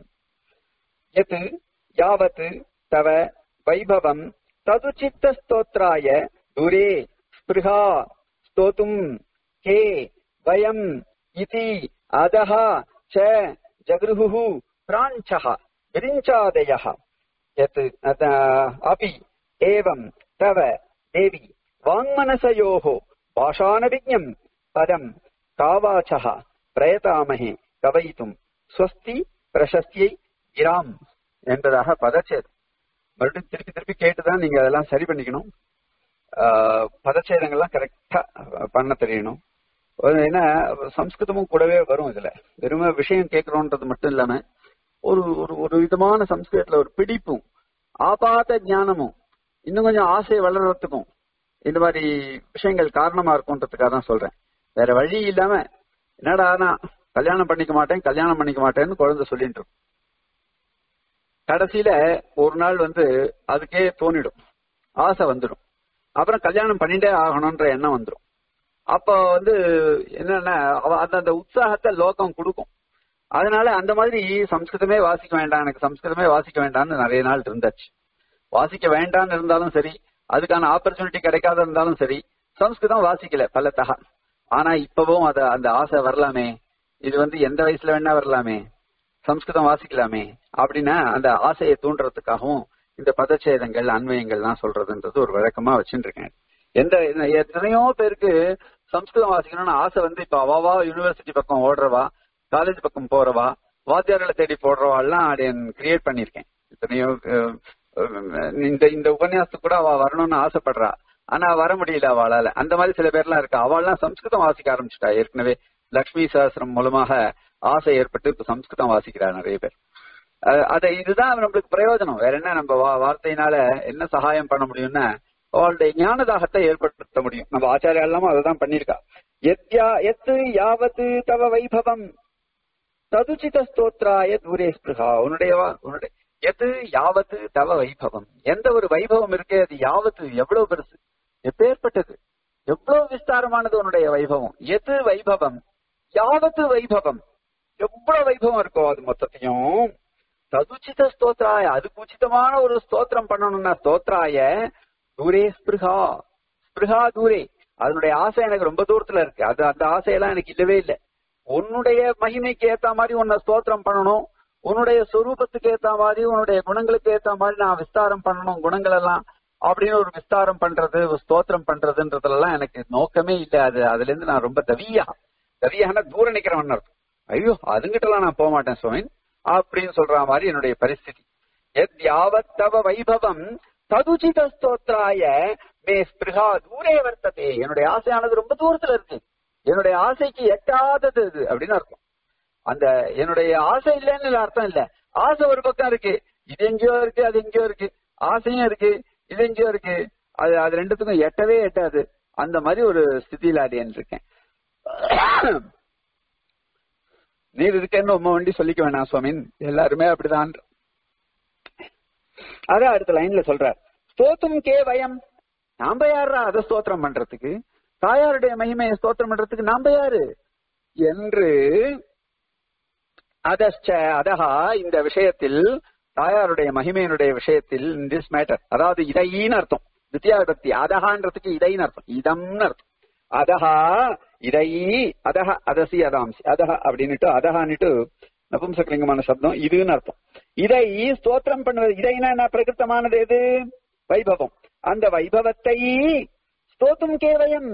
यत् यावत् तव वैभवम् तदुचित्तस्तोत्राय दूरे स्पृहा स्तोतुम् के वयम् इति अधः च जगृहुः प्राञ्चः विरिञ्चादयः यत् अत- अपि एवम् तव देवि वाङ्मनसयोः भाषानविज्ञम् पदम् कावाचः प्रयतामहे कवयितुम् स्वस्ति பிரசஸ்தியை கிராம் என்பதாக பதச்சேதம் மறுபடியும் திருப்பி திருப்பி கேட்டுதான் நீங்க அதெல்லாம் சரி பண்ணிக்கணும் ஆஹ் பதச்சேதங்கள்லாம் கரெக்டா பண்ண தெரியணும் ஒரு ஏன்னா சம்ஸ்கிருதமும் கூடவே வரும் இதுல வெறும விஷயம் கேட்கிறோன்றது மட்டும் இல்லாம ஒரு ஒரு ஒரு விதமான சம்ஸ்கிருதத்துல ஒரு பிடிப்பும் ஆபாத ஞானமும் இன்னும் கொஞ்சம் ஆசை வளர்றதுக்கும் இந்த மாதிரி விஷயங்கள் காரணமா இருக்கும்ன்றதுக்காக தான் சொல்றேன் வேற வழி இல்லாம என்னடா நான் கல்யாணம் பண்ணிக்க மாட்டேன் கல்யாணம் பண்ணிக்க மாட்டேன்னு குழந்தை சொல்லிட்டு இருக்கும் கடைசியில ஒரு நாள் வந்து அதுக்கே தோணிடும் ஆசை வந்துடும் அப்புறம் கல்யாணம் பண்ணிட்டே ஆகணும்ன்ற எண்ணம் வந்துடும் அப்போ வந்து என்னன்னா அவ அந்த அந்த உற்சாகத்தை லோகம் கொடுக்கும் அதனால அந்த மாதிரி சம்ஸ்கிருதமே வாசிக்க வேண்டாம் எனக்கு சம்ஸ்கிருதமே வாசிக்க வேண்டாம்னு நிறைய நாள் இருந்தாச்சு வாசிக்க வேண்டாம்னு இருந்தாலும் சரி அதுக்கான ஆப்பர்ச்சுனிட்டி கிடைக்காத இருந்தாலும் சரி சம்ஸ்கிருதம் வாசிக்கல பல்லத்தகா ஆனா இப்பவும் அத அந்த ஆசை வரலாமே இது வந்து எந்த வயசுல வேணா வரலாமே சம்ஸ்கிருதம் வாசிக்கலாமே அப்படின்னா அந்த ஆசையை தூண்டுறதுக்காகவும் இந்த பதச்சேதங்கள் அன்வயங்கள்லாம் சொல்றதுன்றது ஒரு வழக்கமா வச்சுட்டு இருக்கேன் எந்த எத்தனையோ பேருக்கு சம்ஸ்கிருதம் வாசிக்கணும்னு ஆசை வந்து இப்ப அவாவா யூனிவர்சிட்டி பக்கம் ஓடுறவா காலேஜ் பக்கம் போறவா வாத்தியார்களை தேடி போடுறவா எல்லாம் கிரியேட் பண்ணிருக்கேன் எத்தனையோ அஹ், அஹ், இந்த இந்த உபன்யாசத்துக்கு கூட அவ வரணும்னு ஆசைப்படுறா ஆனா வர முடியல அவளால அந்த மாதிரி சில பேர்லாம் இருக்கா அவள்லாம் சம்ஸ்கிருதம் வாசிக்க ஆரம்பிச்சுட்டா ஏற்கனவே லக்ஷ்மி சாஸ்திரம் மூலமாக ஆசை ஏற்பட்டு இப்ப சம்ஸ்கிருதம் வாசிக்கிறா நிறைய பேர் அஹ் அத இதுதான் நம்மளுக்கு பிரயோஜனம் வேற என்ன நம்ம வா- வார்த்தையினால என்ன சகாயம் பண்ண முடியும்னா அவளுடைய ஞான தாகத்தை ஏற்படுத்த முடியும் நம்ம ஆச்சாரியா எல்லாமும் அதை பண்ணிருக்கா எத்யா எத்து யாவத்து தவ வைபவம் ததுச்சித ஸ்தோத்ராய தூரே ஸ்பிருகா உன்னுடைய வா- உன்னுடைய எது யாவத்து தவ வைபவம் எந்த ஒரு வைபவம் இருக்கே அது யாவத்து எவ்வளவு பெருசு எப்பேற்பட்டது எவ்வளவு விஸ்தாரமானது உன்னுடைய வைபவம் எது வைபவம் யாவத்து வைபவம் எவ்வளவு வைபவம் இருக்கோ அது மொத்தத்தையும் ததுச்சித ஸ்தோத்ராய அதுக்கு உச்சிதமான ஒரு ஸ்தோத்திரம் பண்ணணும்னா ஸ்தோத்ராய தூரே ஸ்பிருகா ஸ்பிருகா தூரே அதனுடைய ஆசை எனக்கு ரொம்ப தூரத்துல இருக்கு அது அந்த ஆசையெல்லாம் எனக்கு இல்லவே இல்லை உன்னுடைய மகிமைக்கு ஏத்த மாதிரி உன்னை ஸ்தோத்திரம் பண்ணணும் உன்னுடைய சொரூபத்துக்கு ஏத்த மாதிரி உன்னுடைய குணங்களுக்கு ஏத்த மாதிரி நான் விஸ்தாரம் பண்ணணும் குணங்கள் எல்லாம் அப்படின்னு ஒரு விஸ்தாரம் பண்றது ஒரு ஸ்தோத்திரம் பண்றதுன்றதுலாம் எனக்கு நோக்கமே இல்லை அது அதுல இருந்து நான் ரொம்ப தவியா தவியான தூர நிக்கிறவன் அர்த்தம் ஐயோ அதுங்கிட்டலாம் நான் போக மாட்டேன் சுவாமி அப்படின்னு சொல்ற மாதிரி என்னுடைய பரிஸ்திதி எத் யாவத் தவ வைபவம் ததுச்சித ஸ்தோத்ராய மே ஸ்பிருகா தூரே வர்த்ததே என்னுடைய ஆசையானது ரொம்ப தூரத்துல இருக்கு என்னுடைய ஆசைக்கு எட்டாதது இது அப்படின்னு அர்த்தம் அந்த என்னுடைய ஆசை இல்லைன்னு இல்ல அர்த்தம் இல்ல ஆசை ஒரு பக்கம் இருக்கு இது எங்கேயோ இருக்கு அது எங்கேயோ இருக்கு ஆசையும் இருக்கு இது எங்கேயோ இருக்கு அது அது ரெண்டுத்துக்கும் எட்டவே எட்டாது அந்த மாதிரி ஒரு ஸ்திதியில அடியன் இருக்கேன் நீர் இருக்கேன்னு உம்ம வண்டி சொல்லிக்க வேணாம் சுவாமின் எல்லாருமே அப்படிதான் அதான் அடுத்த லைன்ல சொல்றார் ஸ்தோத்தும் கே வயம் நாம யாரா அதை ஸ்தோத்திரம் பண்றதுக்கு தாயாருடைய மகிமையை ஸ்தோத்திரம் பண்றதுக்கு நாம யாரு என்று அதச்ச அதஹா இந்த விஷயத்தில் தாயாருடைய மகிமையினுடைய விஷயத்தில் திஸ் மேட்டர் அதாவது இதைன்னு அர்த்தம் வித்யாபக்தி அதஹான்றதுக்கு இதைன்னு அர்த்தம் இதம்னு அர்த்தம் அதஹா இதை அதஹ அதசி அதாம்சி அதஹ அப்படின்னுட்டு அதஹான்னுட்டு நபும்சகலிங்கமான சப்தம் இதுன்னு அர்த்தம் இதை ஸ்தோத்திரம் பண்ணுவது இதைனா என்ன பிரகிருத்தமானது எது வைபவம் அந்த வைபவத்தை ஸ்தோத்தும் கேவயம்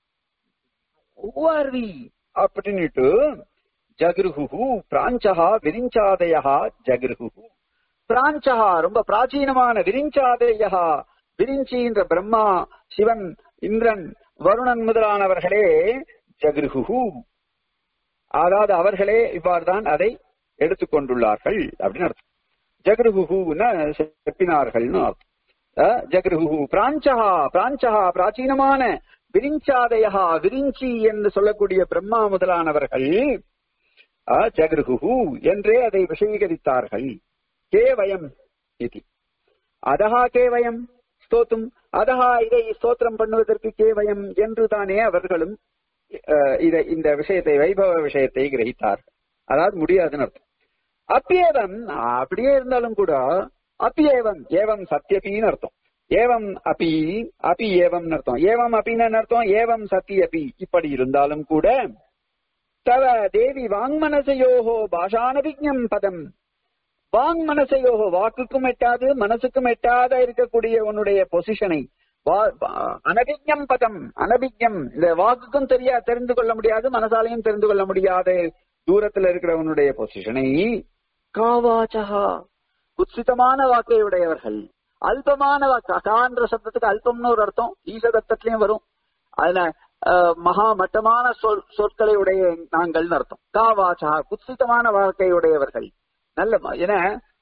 ஊர்வி அப்படின்னுட்டு ஜகிருஹு பிராஞ்சகா விரிஞ்சாதயா ஜகிருஹு பிராஞ்சகா ரொம்ப பிராச்சீனமான விரிஞ்சாதயா விரிஞ்சின்ற பிரம்மா சிவன் இந்திரன் வருணன் முதலானவர்களே ஜகிருஹு அதாவது அவர்களே இவ்வாறுதான் அதை எடுத்துக்கொண்டுள்ளார்கள் அப்படின்னு அர்த்தம் ஜகிருஹுன்னு செப்பினார்கள்னு அர்த்தம் அஹ், ஜகிருஹு பிராஞ்சகா பிராஞ்சகா பிராச்சீனமான விரிஞ்சாதயா விரிஞ்சி என்று சொல்லக்கூடிய பிரம்மா முதலானவர்கள் அஹ், ஜகிருஹு என்றே அதை விஷயீகரித்தார்கள் கே வயம் இது அதஹா கே வயம் ஸ்தோத்தும் அதஹா இதை ஸ்தோத்திரம் பண்ணுவதற்கு கே வயம் என்று தானே அவர்களும் அஹ், இதை இந்த விஷயத்தை வைபவ விஷயத்தை கிரகித்தார்கள் அதாவது முடியாதுன்னு அர்த்தம் அப்பியேவம் அப்படியே இருந்தாலும் கூட அப்பியேவம் ஏவம் சத்தியபின்னு அர்த்தம் ஏவம் அபி அபி ஏவம் அர்த்தம் ஏவம் அப்பின்னு அர்த்தம் ஏவம் சத்தியபி இப்படி இருந்தாலும் கூட தவ தேவி வாங்மனசையோகோ பாஷானபிஜம் பதம் வாங் மனசையோகோ வாக்குக்கும் எட்டாது மனசுக்கும் எட்டாத இருக்கக்கூடிய உன்னுடைய பொசிஷனை அனபிஜம் பதம் அனபிஜம் இந்த வாக்குக்கும் தெரியா தெரிந்து கொள்ள முடியாது மனசாலையும் தெரிந்து கொள்ள முடியாத தூரத்துல இருக்கிற உன்னுடைய பொசிஷனை காவாச்சகா குத்சிதமான வாக்கை உடையவர்கள் அல்பமான வாக்கு அகான்ற சப்தத்துக்கு அல்பம்னு ஒரு அர்த்தம் ஈசதத்தத்திலயும் வரும் அதுல அஹ், மகா மட்டமான சொல் சொற்களை உடைய நாங்கள்னு அர்த்தம் காவாச்சா குத்சிதமான வாக்கை உடையவர்கள் நல்ல ம- ஏன்னா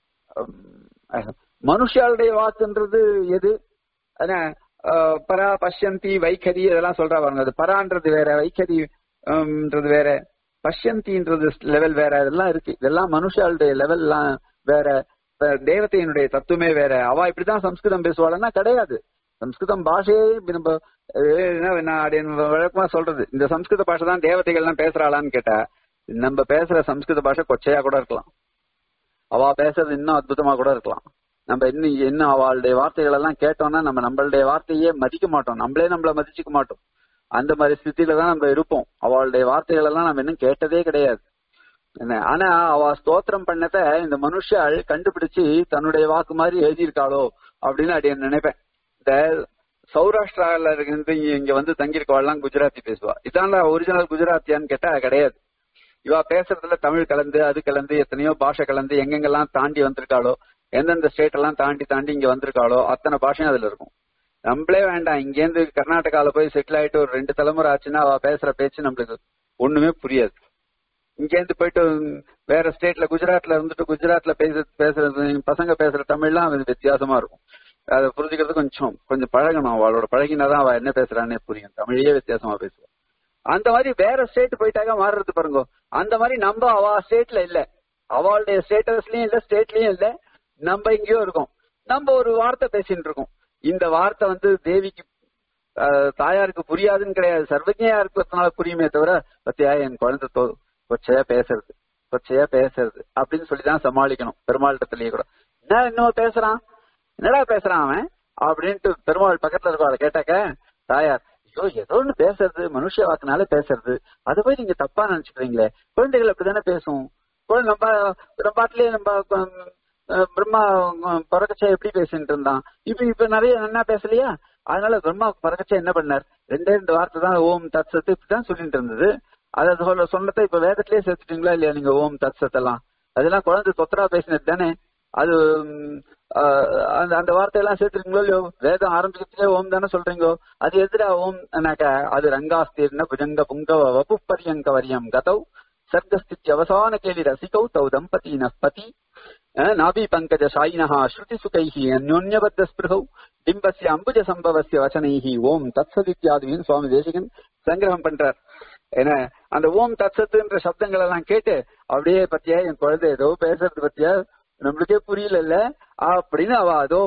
அஹ், மனுஷாளுடைய வாக்குன்றது எது என்ன, அஹ், பரா பஷ்யந்தி வைக்கரி இதெல்லாம் சொல்றா பாருங்க அது பரான்றது வேற வைக்கரி ன்றது வேற பஷ்யந்தின்றது லெவல் வேற இதெல்லாம் இருக்கு இதெல்லாம் மனுஷாளுடைய லெவல் எல்லாம் வேற இப்ப தேவதையினுடைய தத்துவமே வேற அவ இப்படிதான் சம்ஸ்கிருதம் பேசுவாள்னா கிடையாது சம்ஸ்கிருதம் பாஷையே இப்ப நம்ம அஹ், என்ன நான் அப்படி வழக்கமா சொல்றது இந்த சம்ஸ்கிருத பாஷை தான் தேவதைகள் எல்லாம் பேசுறாளான்னு கேட்டா நம்ம பேசுற சம்ஸ்கிருத பாஷை கொச்சையா கூட இருக்கலாம் அவ பேசுறது இன்னும் அற்புதமா கூட இருக்கலாம் நம்ம இன்னும் இன்னும் அவளுடைய வார்த்தைகள் எல்லாம் கேட்டோம்னா நம்ம நம்மளுடைய வார்த்தையே மதிக்க மாட்டோம் நம்மளே நம்மள மதிச்சுக்க மாட்டோம் அந்த மாதிரி ஸ்திதியில தான் நம்ம இருப்போம் அவளுடைய வார்த்தைகள் எல்லாம் நம்ம இன்னும் கேட்டதே கிடையாது என்ன ஆனா அவ ஸ்தோத்திரம் பண்ணத இந்த மனுஷாள் கண்டுபிடிச்சு தன்னுடைய வாக்கு மாதிரி எழுதியிருக்காளோ அப்படின்னு அப்படி நினைப்பேன் இந்த சௌராஷ்டிரால இருந்து இங்க- இங்க வந்து தங்கியிருக்கவாள்லாம் குஜராத்தி பேசுவா இதான்ல ஒரிஜினல் குஜராத்தியான்னு கேட்டா கிடையாது இவ பேசுறதுல தமிழ் கலந்து அது கலந்து எத்தனையோ பாஷை கலந்து எங்கெங்கெல்லாம் தாண்டி வந்திருக்காளோ எந்தெந்த ஸ்டேட் எல்லாம் தாண்டி தாண்டி இங்க வந்திருக்காளோ அத்தனை பாஷையும் அதுல இருக்கும் நம்மளே வேண்டாம் இங்கேருந்து கர்நாடகால போய் செட்டில் ஆயிட்டு ஒரு ரெண்டு தலைமுறை ஆச்சுன்னா அவ பேசுற பேச்சு நம்மளுக்கு ஒண்ணுமே புரியாது இங்க இருந்து போயிட்டு வேற ஸ்டேட்ல குஜராத்ல இருந்துட்டு குஜராத்ல பேச பேசுறது பசங்க பேசுற தமிழ்லாம் அது வித்தியாசமா இருக்கும் அதை புரிஞ்சுக்கிறது கொஞ்சம் கொஞ்சம் பழகணும் அவளோட பழகினாதான் அவ என்ன பேசுறான்னே புரியும் தமிழையே வித்தியாசமா பேசுவா அந்த மாதிரி வேற ஸ்டேட் போயிட்டாக்க மாறுறது பாருங்க அந்த மாதிரி நம்ம அவ ஸ்டேட்ல இல்ல அவளுடைய ஸ்டேட்டஸ்லயும் இல்ல ஸ்டேட்லயும் இல்ல நம்ம எங்கேயோ இருக்கோம் நம்ம ஒரு வார்த்தை பேசிட்டு இருக்கோம் இந்த வார்த்தை வந்து தேவிக்கு அஹ், தாயாருக்கு புரியாதுன்னு கிடையாது சர்வஜயா இருக்கிறதுனால புரியுமே தவிர பத்தியா என் குழந்தை தோ கொச்சையா பேசுறது கொச்சையா பேசுறது அப்படின்னு சொல்லிதான் சமாளிக்கணும் பெருமாள்கிட்டலயே கூட என்ன இன்னும் பேசுறான் என்னடா பேசுறான் அவன் அப்படின்ட்டு பெருமாள் பக்கத்துல இருக்கவளை கேட்டாக்க தாயார் ஐயோ ஏதோ ஒண்ணு பேசுறது மனுஷ வாக்குனால பேசுறது அதை போய் நீங்க தப்பா நினைச்சுக்கிறீங்களே குழந்தைகள் அப்படிதானே பேசும் குழந்தை நம்ம நம்ம பாட்டிலேயே நம்ம அஹ், பிரம்மா அஹ், பறக்கச்சா எப்படி பேசிட்டு இருந்தான் இப்ப இப்ப நிறைய என்ன பேசலையா அதனால பிரம்மா பறக்கச்சா என்ன பண்ணார் ரெண்டே ரெண்டு வார்த்தை தான் ஓம் தத் சத்து இப்படிதான் சொல்லிட்டு இருந்தது அதை சொல்ல சொன்னதை இப்ப வேதத்திலேயே சேர்த்துட்டீங்களா இல்லையா நீங்க ஓம் தத் சத் எல்லாம் அதெல்லாம் குழந்தை தொத்தரா பேசினது தானே அது ம், ஆஹ், அந்த அந்த வார்த்தையெல்லாம் சேர்த்துருக்கீங்களோ இல்லையோ வேதம் ஆரம்பிக்கிறதுலே ஓம் தானே சொல்றீங்களோ அது எதிரா ஓம் அது ரங்காஸ்தீர்ண புஜங்க புங்கவ வபு பரியங்க வரியம் கதௌ சர்க்கஸ்தித்ய அவசான கேலி ரசிகௌ தௌ தம்பதி நஸ்பதி நாபி பங்கஜ சாயினஹா ஸ்ருதி சுகைஹி அந்யோன்யபத்த ஸ்பிருகௌ டிம்பஸ்ய அம்புஜ சம்பவஸ்ய வசனைஹி ஓம் தத்சதித்யாதிவின் சுவாமி தேசிகன் சங்கிரகம் பண்றார் ஏன்னா அந்த ஓம் தத்சத்துன்ற சப்தங்கள் எல்லாம் கேட்டு அப்படியே பத்தியா என் குழந்தை ஏதோ பேசுறது பத்தியா நம்மளுக்கே புரியல இல்ல அப்படின்னு அவ அதோ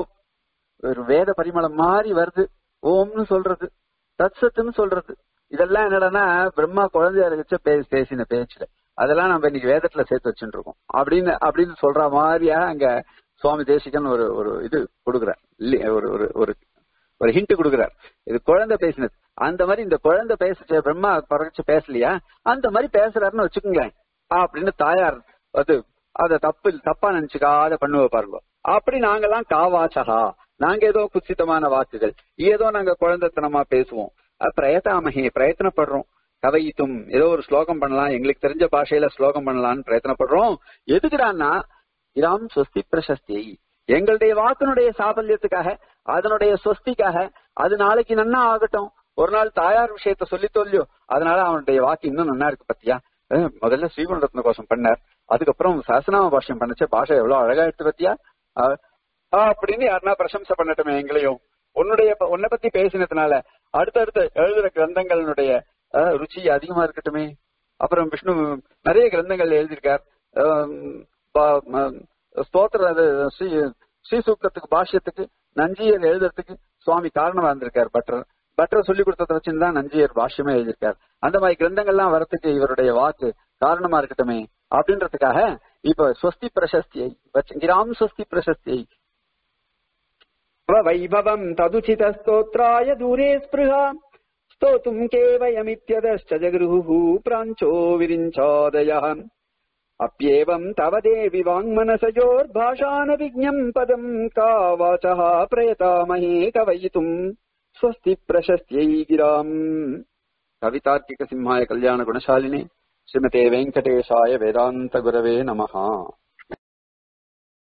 ஒரு வேத பரிமளம் மாதிரி வருது ஓம்னு சொல்றது தத்சத்துன்னு சொல்றது இதெல்லாம் என்னடான்னா பிரம்மா குழந்தையா இருக்க பேசி பேசின பேச்சுல அதெல்லாம் நம்ம இன்னைக்கு வேதத்துல சேர்த்து வச்சுட்டு இருக்கோம் அப்படின்னு அப்படின்னு சொல்ற மாதிரியா அங்க சுவாமி தேசிகன் ஒரு ஒரு இது கொடுக்குறார் இல்லையா? ஒரு ஒரு ஒரு ஒரு ஹிண்ட் கொடுக்குறார் இது குழந்தை பேசினது அந்த மாதிரி இந்த குழந்தை பேச பிரம்மா பறச்சு பேசலையா அந்த மாதிரி பேசுறாருன்னு வச்சுக்கோங்களேன் அப்படின்னு தாயார் அது அத தப்பு தப்பா நினைச்சுக்காத பண்ணுவ பாருங்க அப்படி நாங்கெல்லாம் காவாச்சகா நாங்க ஏதோ குச்சிதமான வாக்குகள் ஏதோ நாங்க குழந்தைத்தனமா பேசுவோம் அஹ் பிரயத்தாமகே பிரயத்தனப்படுறோம் கவைத்தும் ஏதோ ஒரு ஸ்லோகம் பண்ணலாம் எங்களுக்கு தெரிஞ்ச பாஷையில ஸ்லோகம் பண்ணலாம்னு பிரயத்தனப்படுறோம் எதுக்குடான்னா இராம் சொஸ்தி பிரசஸ்தி எங்களுடைய வாக்கினுடைய சாபல்யத்துக்காக அதனுடைய சொஸ்திக்காக அது நாளைக்கு நன்னா ஆகட்டும் ஒரு நாள் தாயார் விஷயத்த சொல்லி சொல்லியோ அதனால அவனுடைய வாக்கு இன்னும் நன்னா இருக்கு பத்தியா அஹ் முதல்ல ஸ்ரீகுணரத்ன கோஷம் பண்ணார் அதுக்கப்புறம் சஹசநாம பாஷ்யம் பண்ணச்ச பாஷை எவ்வளவு அழகா எடுத்து பத்தியா அஹ் ஆஹ் அப்படின்னு யாருன்னா பிரசம்சை பண்ணட்டுமே எங்களையும் உன்னுடைய உன்னை பத்தி பேசினதுனால அடுத்தடுத்த எழுதுற கிரந்தங்களினுடைய அஹ், ருச்சி அதிகமா இருக்கட்டுமே அப்புறம் விஷ்ணு நிறைய கிரந்தங்கள் எழுதியிருக்கார் ஆம், பா- ம- ஸ்தோத்திர அது ஸ்ரீ ஸ்ரீசூக்தத்துக்கு பாஷ்யத்துக்கு நஞ்சியர் எழுதுறதுக்கு சுவாமி காரணமா இருந்திருக்கார் பட்டர் பட்டர் சொல்லி கொடுத்ததை வச்சுதான் நஞ்சியர் பாஷ்யமே எழுதியிருக்கார் அந்த மாதிரி கிரந்தங்கள்லாம் வரத்துக்கு இவருடைய வாக்கு காரணமா இருக்கட்டுமே அப்படின்றதுக்காக இப்ப ஸ்வஸ்தி பிரசஸ்தியை வச்சு கிராம் ஸ்வஸ்தி பிரசஸ்தியை வைபவம் ததுச்சித ஸ்தோத்ராய தூரே ஸ்பிருஹா स्तोतुम् केवयमित्यदश्च जगृहुः प्राञ्चो विरिञ्चादयः अप्येवम् तव देवि वाङ्मनसयोर्भाषानविज्ञम् पदम् का वाचः प्रयतामहे कवयितुम् स्वस्ति प्रशस्त्यै गिराम् कवितार्किकसिंहाय कल्याणगुणशालिने श्रीमते वेङ्कटेशाय वेदान्तगुरवे नमः